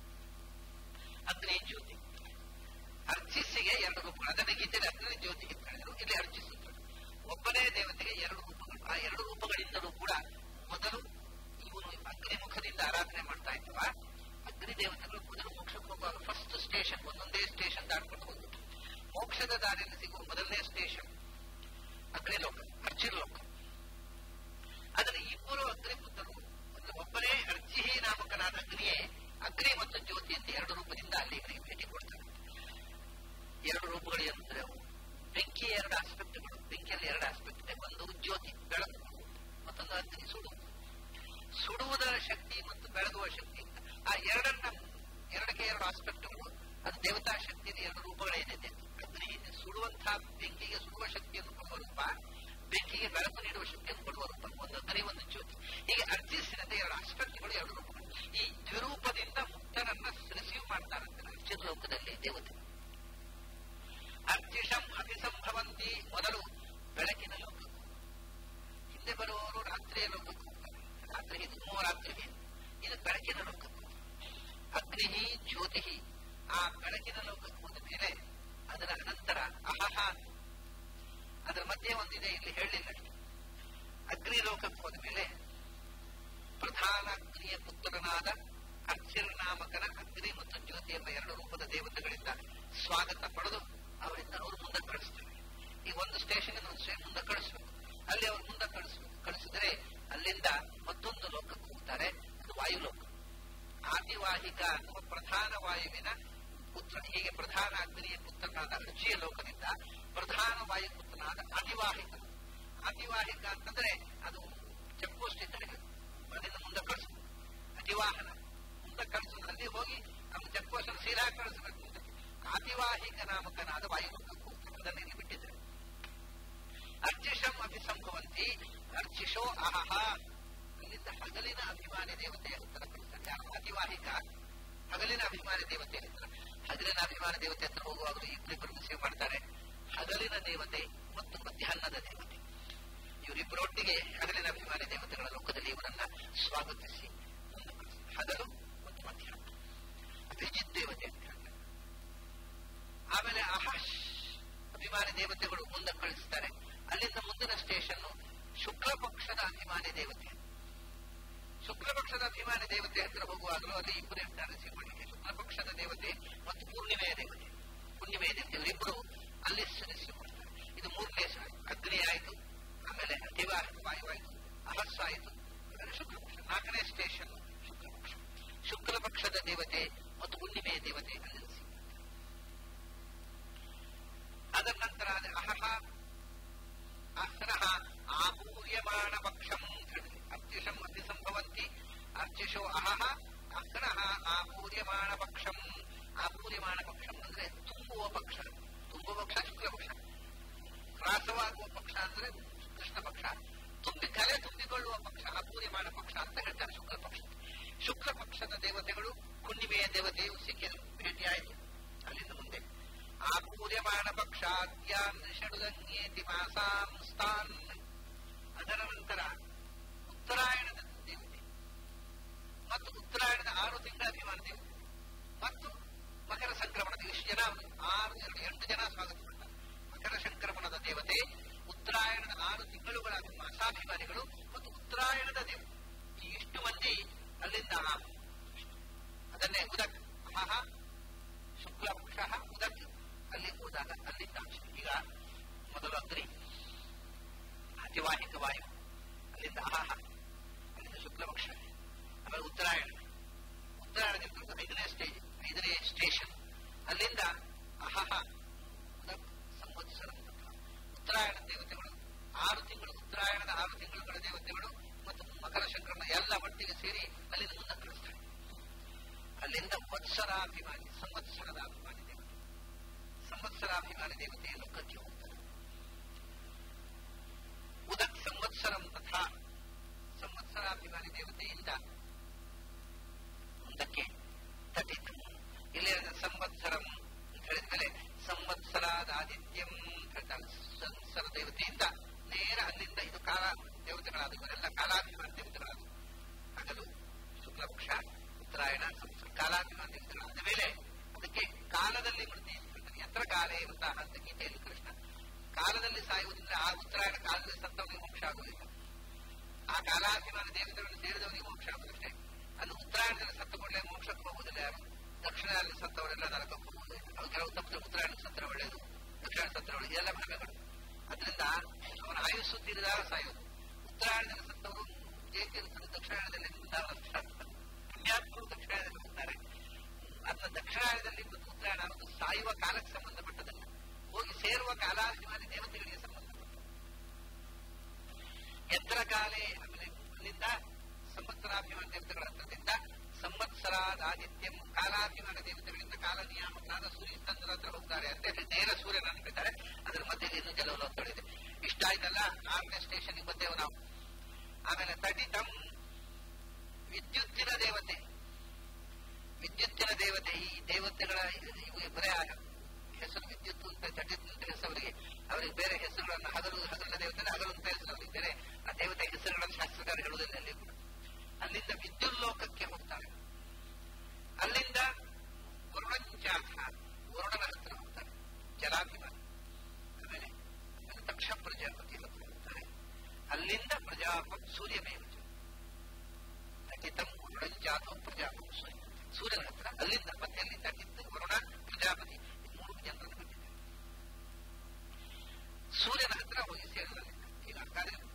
ಅಗ್ನಿ ಜ್ಯೋತಿ ಅರ್ಚಿಸ್ಸಿಗೆ ಎರಡು ರೂಪಗಳು ಅದನ್ನ ಗೀತೆಯಲ್ಲಿ ಅಗ್ನಿ ಜ್ಯೋತಿ ಅಂತ ಹೇಳಿದ್ರು ಇಲ್ಲಿ ಅರ್ಚಿಸುತ್ತಾರೆ ಒಬ್ಬನೇ ದೇವತೆಗೆ ಎರಡು ರೂಪಗಳು ಆ ಎರಡು ರೂಪಗಳಿಂದಲೂ ಕೂಡ ಮೊದಲು ಇವನು ಅಗ್ನಿ ಮುಖದಿಂದ ಆರಾಧನೆ ಮಾಡ್ತಾ ಇದ್ದವ ಅಗ್ನಿ ದೇವತೆಗಳು ಮೊದಲು ಮೋಕ್ಷಕ್ಕೆ ಹೋಗುವಾಗ ಫಸ್ಟ್ ಸ್ಟೇಷನ್ ಒಂದೊಂದೇ ಸ್ಟೇಷನ್ ದಾಟ್ಕೊಂಡು ಹೋಗ್ಬಿಟ್ಟು ಮೋಕ್ಷದ ದಾರಿಯಲ್ಲಿ ಸಿಗುವ ಮೊದಲನೇ ಸ್ಟೇಷನ್ ಅಗ್ನಿ ಲೋಕ ಅರ್ಚಿರ್ ಲೋಕ ಆದರೆ ಇಬ್ಬರು ಅಗ್ನಿ ಪುತ್ರರು ಅಂದ್ರೆ ಒಬ್ಬನೇ ಅರ್ಚಿಹಿ ನಾಮಕನಾದ ಅಗ್ನಿಯೇ ಅಗ್ನಿ ಮತ್ತು ಜ್ಯೋತಿ ಅಂತ ಎರಡು ರೂಪದಿಂದ ಅಲ್ಲಿ ಇವರಿಗೆ ಭೇಟಿ ಕೊಡ್ತಾರೆ ಎರಡು ರೂಪಗಳು ಏನಂದ್ರೆ ಅವು ಬೆಂಕಿಯ ಎರಡು ಆಸ್ಪೆಕ್ಟ್ಗಳು ಬೆಂಕಿಯಲ್ಲಿ ಎರಡು ಆಸ್ಪೆಕ್ಟ್ ಇದೆ ಒಂದು ಜ್ಯೋತಿ ಬೆಳಕು ಮತ್ತೊಂದು ಅಗ್ನಿ ಸುಡುವುದು ಸುಡುವುದರ ಶಕ್ತಿ ಮತ್ತು ಬೆಳಗುವ ಶಕ್ತಿ ಆ ಎರಡನ್ನ ಎರಡಕ್ಕೆ ಎರಡು ಆಸ್ಪೆಕ್ಟ್ಗಳು ಅದು ದೇವತಾ ಶಕ್ತಿಯ ಎರಡು ರೂಪಗಳೇನಿದೆ ಅಗ್ನಿ ಸುಡುವಂತಹ ಬೆಂಕಿಗೆ ಸುಡುವ ಶಕ್ತಿಯನ್ನು ಕೊಡುವ ರೂಪ ಬೆಂಕಿಗೆ ಬೆಳಕು ನೀಡುವ ಶಕ್ತಿಯನ್ನು ಕೊಡುವ ರೂಪ ಒಂದು ಅಗ್ನಿ ಒಂದು ಜ್ಯೋತಿ ಹೀಗೆ ಅರ್ಜಿಸಿದಂತೆ ಎರಡು ಆಸ್ಪೆಕ್ಟ್ಗಳು ಎರಡು ರೂಪಗಳು ಈ ದ್ವಿರೂಪದಿಂದ ಮುಕ್ತರನ್ನ ರಿಸೀವ್ ಮಾಡ್ತಾರಂತೆ ಅರ್ಚಿತ ಲೋಕದಲ್ಲಿ ದೇವತೆ ಅರ್ಚಿಷಂ ಅಭಿಸಂಭವಂತಿ ಮೊದಲು ಬೆಳಕಿನ ಲೋಕಕ್ಕೂ ಹಿಂದೆ ಬರುವವರು ರಾತ್ರಿಯ ಲೋಕಕ್ಕೂ ಹೋಗ್ತಾರೆ ರಾತ್ರಿ ಇದು ಮೂವರಾತ್ರಿಗೆ ಇದು ಬೆಳಕಿನ ಲೋಕಕ್ಕೂ ಅಗ್ನಿ ಜ್ಯೋತಿ ಆ ಬೆಳಕಿನ ಲೋಕಕ್ಕೆ ಹೋದ ಮೇಲೆ ಅದರ ಅನಂತರ ಅಹಹ ಅದರ ಮಧ್ಯೆ ಒಂದಿದೆ ಇಲ್ಲಿ ಹೇಳಲಿಲ್ಲ ಅಗ್ನಿ ಲೋಕಕ್ಕೆ ಹೋದ ಮೇಲೆ ಪ್ರಧಾನ ಅಗ್ನಿಯ ಪುತ್ರನಾದ ಅರ್ಚಿರ್ ನಾಮಕನ ಅಗ್ನಿ ಮತ್ತು ಜ್ಯೋತಿ ಎಂಬ ಎರಡು ರೂಪದ ದೇವತೆಗಳಿಂದ ಸ್ವಾಗತ ಪಡೆದು ಅವರಿಂದ ಅವರು ಮುಂದೆ ಕಳಿಸ್ತಾರೆ ಈ ಒಂದು ಸ್ಟೇಷನ್ ಒಂದು ಸ್ಟೇಷನ್ ಮುಂದೆ ಕಳಿಸ್ಬೇಕು ಅಲ್ಲಿ ಅವರು ಮುಂದೆ ಕಳಿಸ್ಬೇಕು ಕಳಿಸಿದರೆ ಅಲ್ಲಿಂದ ಮತ್ತೊಂದು ಲೋಕಕ್ಕೆ ಹೋಗ್ತಾರೆ ಅದು ವಾಯುಲೋಕ ಆದಿವಾಹಿಕ ಅಥವಾ ಪ್ರಧಾನ ವಾಯುವಿನ ಪುತ್ರ ಹೀಗೆ ಪ್ರಧಾನ ಅಗ್ನಿಯ ಪುತ್ರನಾದ ಅರ್ಜಿಯ ಲೋಕದಿಂದ ಪ್ರಧಾನ ವಾಯು ಪುತ್ರನಾದ ಅತಿವಾಹಿಕ ಅತಿವಾಹಿಕ ಅಂತಂದ್ರೆ ಅದು ಚೆಕ್ ಪೋಸ್ಟ್ ಇದ್ದಂಗೆ ಅಲ್ಲಿಂದ ಮುಂದೆ ಕಳಿಸ್ಬೇಕು ಅತಿವಾಹನ ಮುಂದೆ ಕಳಿಸೋದು ಅಲ್ಲಿ ಹೋಗಿ ನಮ್ಮ ಚೆಕ್ ಪೋಸ್ಟ್ ಸೀದಾ ಕಳಿಸಬೇಕು ಅತಿವಾಹಿಕ ನಾಮಕನಾದ ವಾಯುಲೋಕಕ್ಕೂ ಅದನ್ನು ಇಲ್ಲಿ ಬಿಟ್ಟಿದ್ದಾರೆ ಅರ್ಚಿಷಂ ಅಭಿಸಂಭವಂತಿ ಅರ್ಚಿಷೋ ಅಹಹ ಅಲ್ಲಿಂದ ಹಗಲಿನ ಅಭಿಮಾನಿ ದೇವತೆಯ ಹತ್ತಿರ ಕಳಿಸ್ತಾರೆ ಯಾರು ಅತಿವಾಹಿಕ ಹಗಲಿನ ಅಭಿಮಾನಿ ದೇವತೆ ಹತ್ತಿರ ಹಗಲಿನ ಅಭಿಮಾನಿ ದೇವತೆ ಹತ್ರ ಹೋಗುವಾಗಲೂ ಇಬ್ಬರಿಬ್ಬರು ರಿಸೀವ್ ಮಾಡ್ತಾರೆ ಹಗಲಿನ ದೇವತೆ ಮತ್ತು ಮಧ್ಯಾಹ್ನದ ದೇವತೆ ಇವರಿಬ್ಬರೊಟ್ಟಿಗೆ ಹಗಲಿನ ಅಭಿಮಾನಿ ದೇವತೆಗಳ ಲೋಕದಲ್ಲಿ ಇವರನ್ನ ಸ್ವಾಗತಿಸಿ ಮುಂದೆ ಕಳಿಸ್ತಾರೆ ಹಗಲು ಮತ್ತು ಮಧ್ಯಾಹ್ನ ಅಭಿಜಿತ್ ದೇವತೆ ಅಂತ ಹೇಳ್ತಾರೆ ಆಮೇಲೆ ಅಹಶ್ ಅಭಿಮಾನಿ ದೇವತೆಗಳು ಮುಂದೆ ಕಳಿಸ್ತಾರೆ ಅಲ್ಲಿಂದ ಮುಂದಿನ ಸ್ಟೇಷನ್ ಶುಕ್ಲ ಪಕ್ಷದ ಅಭಿಮಾನಿ ದೇವತೆ ಶುಕ್ಲ ಪಕ್ಷದ ಅಭಿಮಾನಿ ದೇವತೆ ಹತ್ರ ಹೋಗುವಾಗಲೂ ಅಲ್ಲಿ ಇಬ್ಬರು ಇರ್ತಾರೆ ರಿಸೀವ್ ಮಾಡಲಿಕ್ಕೆ ಶುಕ್ಲ ಪಕ್ಷದ ದೇವತೆ ಮತ್ತು ಪೂರ್ಣಿಮೆಯ ದೇವತೆ ಪೂರ್ಣಿಮೆಯ ದೇವತೆ ಇವರಿಬ್ಬರು ಅಲ್ಲಿ ರಿಸೀವ್ ಮಾಡ್ತಾರೆ ಇದು ಮೂರನೇ ಸಾರಿ ಅಗ್ನಿ ಆಯಿತು ಆಮೇಲೆ ಅತಿವಾಹಿತ ವಾಯುವಾಯಿತು ಅಹಸ್ ಆಯಿತು ಆಮೇಲೆ ಶುಕ್ಲ ಪಕ್ಷ ನಾಲ್ಕನೇ ಸ್ಟೇಷನ್ ಶುಕ್ಲ ಪಕ್ಷ ಶುಕ್ಲ ಪಕ್ಷದ ದೇವತೆ ಮತ್ತು ಹುಣ್ಣಿಮೆಯ ದೇವತೆ ಅಲ್ಲಿ ರಿಸೀವ್ ಅದರ ನಂತರ ಅಹಹ ಅಹ್ರಹ ಆಪೂರ್ಯಮಾಣ ಪಕ್ಷಂ ಅರ್ಚಿಷಂ ಅಭಿಸಂಭವಂತಿ ಅರ್ಚಿಷೋ ಅಹಹ ಅಹ್ರಹ ಆಪೂರ್ಯಮಾಣ ಪಕ್ಷಂ ಆಪೂರ್ಯಮಾಣ ಪಕ್ಷಂ ಅಂದ್ರೆ ತುಂಬುವ ಪಕ್ಷ ತುಂಬುವ ಪಕ್ಷ ಶುಕ್ಲ ಪಕ್ಷ ಹ್ರಾಸವಾಗುವ ಪಕ್ಷ ಅಂದ್ರೆ ಕೃಷ್ಣ ಪಕ್ಷ ತುಂಬಿ ಕಲೆ ತುಂಬಿಕೊಳ್ಳುವ ಪಕ್ಷ ಅಪೂರ್ಯಮಾಣ ಪಕ್ಷ ಅಂತ ಹೇಳ್ತಾರೆ ಶುಕ್ಲ ಪಕ್ಷ ಶುಕ್ಲ ಪಕ್ಷದ ದೇವತೆಗಳು ಹುಣ್ಣಿಮೆಯ ದೇವತೆಯು ಸಿಕ್ಕಿದ್ರು ಭೇಟಿಯಾಯಿತು ಅಲ್ಲಿಂದ ಮುಂದೆ ಆಪೂರ್ಯಮಾಣ ಪಕ್ಷಾದ್ಯಾನ್ ಷಡುದಂಗೇತಿ ಮಾಸಾಂ ಸ್ಥಾನ್ ಅದರ ನಂತರ ಉತ್ತರಾಯಣದ ದೇವತೆ ಕಾಲಾಭಿಮಾನ ದೇವತೆ ಮತ್ತು ಮಕರ ಸಂಕ್ರಮಣದ ಇಷ್ಟು ಜನ ಆರು ಎರಡು ಎಂಟು ಜನ ಸ್ವಾಗತ ಮಾಡ್ತಾರೆ ಮಕರ ಸಂಕ್ರಮಣದ ದೇವತೆ ಉತ್ತರಾಯಣದ ಆರು ತಿಂಗಳುಗಳ ಮಾಸಾಭಿಮಾನಿಗಳು ಮತ್ತು ಉತ್ತರಾಯಣದ ದೇವತೆ ಈ ಇಷ್ಟು ಮಂದಿ ಅಲ್ಲಿಂದ ಅದನ್ನೇ ಉದಕ್ ಅಹಹ ಶುಕ್ಲಪಕ್ಷ ಉದಕ್ ಅಲ್ಲಿ ಹೋದಾಗ ಅಲ್ಲಿಂದ ಅಂಶ ಈಗ ಮೊದಲು ಅಗ್ನಿ ಅತಿವಾಹಿಕ ವಾಯು ಅಲ್ಲಿಂದ ಅಹಹ ಅಲ್ಲಿಂದ ಶುಕ್ಲಪಕ್ಷ ಆಮೇಲೆ ಉತ್ತರಾಯಣ ಉತ್ತರಾಯಣದಿಂದ ಐದನೇ ಸ್ಟೇಜ್ ಐದನೇ ಸ್ಟೇಷನ್ ಅಲ್ಲಿಂದ ಅಹಹ ಉದಕ್ ಸಂವತ್ಸರ ಉತ್ತರಾಯಣ ದೇವತೆಗಳು ಆರು ತಿಂಗಳು ಉತ್ತರಾಯಣದ ಆರು ತಿಂಗಳುಗಳ ದೇವತೆಗಳು ಮತ್ತು ಮಕರ ಸಂಕ್ರಮಣ ಎಲ್ಲ ಒಟ್ಟಿಗೆ ಸೇರಿ ಅಲ್ಲಿಂದ ಮುಂದೆ ಕಳಿಸ್ತಾರೆ ಅಲ್ಲಿಂದ ವತ್ಸರಾಭಿಮಾನಿ ಸಂವತ್ಸರದ ಅಭಿಮಾನಿ ದೇವತೆ ಸಂವತ್ಸರಾಭಿಮಾನಿ ದೇವತೆ ಲೋಕಕ್ಕೆ ಹೋಗ್ತಾರೆ ಉದಕ್ ಸಂವತ್ಸರಂ ತಥಾ ಸಂವತ್ಸರಾಭಿಮಾನಿ ದೇವತೆಯಿಂದ ಮುಂದಕ್ಕೆ ತಟಿತ ಇಲ್ಲಿ ಸಂವತ್ಸರಂ ಅಂತ ಹೇಳಿದ ಮೇಲೆ ಸಂವತ್ಸರಾದ ಆದಿತ್ಯಂ ಅಂತ ಹೇಳ್ತಾರೆ ಸಂವತ್ಸರ ದೇವತೆಯಿಂದ ನೇರ ಅಲ್ಲಿಂದ ಇದು ಕಾಲ ದೇವತೆಗಳಾದ ಇವರೆಲ್ಲ ಕಾಲಾಭಿಮಾನ ದೇವತೆಗಳಾದ ಹಗಲು ಶುಕ್ಲಪಕ್ಷ ಉತ್ತರಾಯಣ ಸಂವತ್ಸರ ಕಾಲಾಭಿಮಾನ ದೇವತೆಗಳಾದ ಮೇಲೆ ಅದಕ್ಕೆ ಕಾಲದಲ್ಲಿ ಮೃತಿ ಯತ್ರ ಕಾಲೇ ವೃತ್ತಾಹ ಅಂತ ಗೀತೆಯಲ್ಲಿ ಕೃಷ್ಣ ಕಾಲದಲ್ಲಿ ಸಾಯುವುದಿಲ್ಲ ಆ ಉತ್ತರಾಯಣ ಕಾಲದಲ್ಲಿ ಸತ್ತವನಿಗೆ ಮೋಕ್ಷ ಆಗುವುದಿಲ್ಲ ಆ ಕಾಲಾಭಿಮಾನ ದೇವತೆಗಳನ್ನು ಸೇರಿದವನಿಗೆ ಮೋಕ್ಷ ಆಗುವುದಷ್ಟೇ ಅದು ಉತ್ತರಾಯಣದಲ್ಲಿ ಸತ್ತ ಕೂಡಲೇ ಮೋಕ್ಷಕ್ಕೆ ಹೋಗುವುದಿಲ್ಲ ಯಾರು ದಕ್ಷಿಣದಲ್ಲಿ ಸತ್ತವರೆಲ್ಲ ನರಕಕ್ಕೆ ಹೋಗುವುದಿಲ್ಲ ಅದು ಕೆಲವು ತಪ್ಪು ಉತ್ತರಾಯಣ ಸತ್ರ ಒಳ್ಳೆಯದು ದಕ್ಷಿಣ ಸತ್ರ ಒಳ್ಳೆಯದು ಎಲ್ಲ ಭಾಗಗಳು ಅದರಿಂದ ಅವನ ಆಯುಸ್ಸು ತೀರಿದಾಗ ಸಾಯೋದು ಉತ್ತರಾಯಣದಲ್ಲಿ ಸತ್ತವರು ಜಯತೀರ್ಥರು ದಕ್ಷಿಣಾಯಣದಲ್ಲಿ ಪುಣ್ಯಾತ್ಮರು ದಕ್ಷಿಣಾಯಣದಲ್ಲಿ ಹೋಗ್ತಾರೆ ಅದನ್ನ ದಕ್ಷಿಣಾಯಣದಲ್ಲಿ ಮತ್ತು ಉತ್ತರಾಯಣ ಅನ್ನೋದು ಸಾಯುವ ಕಾಲಕ್ಕೆ ಸಂಬಂಧಪಟ್ಟದಲ್ಲ ಹೋಗಿ ಸೇರುವ ಕಾಲಾಭಿಮಾನಿ ದೇವತೆಗಳಿಗೆ ಸಂಬಂಧಪಟ್ಟ ಎತ್ತರ ಕಾಲೇ ಆಮೇಲೆ ಅಲ್ಲಿಂದ ಸಂವತ್ಸರಾಭಿಮಾನ ದೇವತೆಗಳ ಹತ್ರದಿಂದ ಸಂವತ್ಸರಾದ ಆದಿತ್ಯ ಕಾಲಾಭಿಮಾನ ದೇವತೆಗಳಿಂದ ಕಾಲ ನಿಯಾಮಕರಾದ ಸೂರ್ಯ ಚಂದ್ರ ಹತ್ರ ಹೋಗ್ತಾರೆ ಅಂತ ಹೇಳಿ ನೇರ ಸೂರ್ಯನ ಅನ್ಬಿದ್ದಾರೆ ಅದರ ಮಧ್ಯೆ ಇನ್ನು ಕೆಲವು ಲೋಕಗಳಿದೆ ಇಷ್ಟ ಆಯ್ತಲ್ಲ ಆರನೇ ಸ್ಟೇಷನ್ಗೆ ಬಂದೆವು ನಾವು ಆಮೇಲೆ ತಟಿತಂ ವಿದ್ಯುತ್ತಿನ ದೇವತೆ ವಿದ್ಯುತ್ತಿನ ದೇವತೆ ಈ ದೇವತೆಗಳ ಇವು ಬರೇ ಹೆಸರು ವಿದ್ಯುತ್ ಅಂತ ತಟಿತ್ ಅಂತ ಹೆಸರಿಗೆ ಅವರಿಗೆ ಬೇರೆ ಹೆಸರುಗಳನ್ನು ಹಗಲು ಹಗಲಿನ ದೇವತೆ ಹಗಲು ಅಂತ ಹೆಸರು ಅವರಿಗೆ ಬೇರೆ ಆ ದೇವತೆ ಹೆಸರುಗಳನ್ನು ಶಾಸ್ತ್ರಕಾರ ಹೇಳುವುದಿಲ್ಲ ಅಲ್ಲಿ ಕೂಡ ಅಲ್ಲಿಂದ ವಿದ್ಯುತ್ ಲೋಕಕ್ಕೆ ಹೋಗ್ತಾರೆ ಅಲ್ಲಿಂದ ವರುಣಂಚಾಥ ವರುಣನ ಹತ್ರ ಹೋಗ್ತಾರೆ ಜಲಾಭಿಮಾನ ಆಮೇಲೆ ಆಮೇಲೆ ದಕ್ಷ ಪ್ರಜಾಪತಿ ಹತ್ರ ಹೋಗ್ತಾರೆ ಅಲ್ಲಿಂದ ಪ್ರಜಾಪ ಸೂರ್ಯಮೇವ ತಟಿತಂ ವರುಣಂಚಾಥ ಪ್ರಜಾಪತಿ ಸೂರ್ಯ ಸೂರ್ಯನ ಹತ್ರ ಅಲ್ಲಿಂದ ಮತ್ತೆ ಅಲ್ಲಿಂದ ಕಿತ್ತು ವರುಣ ಪ್ರಜಾಪತಿ ಈ ಮೂರು ಜನರನ್ನು ಬಿಟ್ಟಿದ್ದಾರೆ ಸೂರ್ಯನ ಹತ್ರ ಹೋಗಿ ಸೇರಿದ ಈಗ ಹಾಗಾದ್ರೆ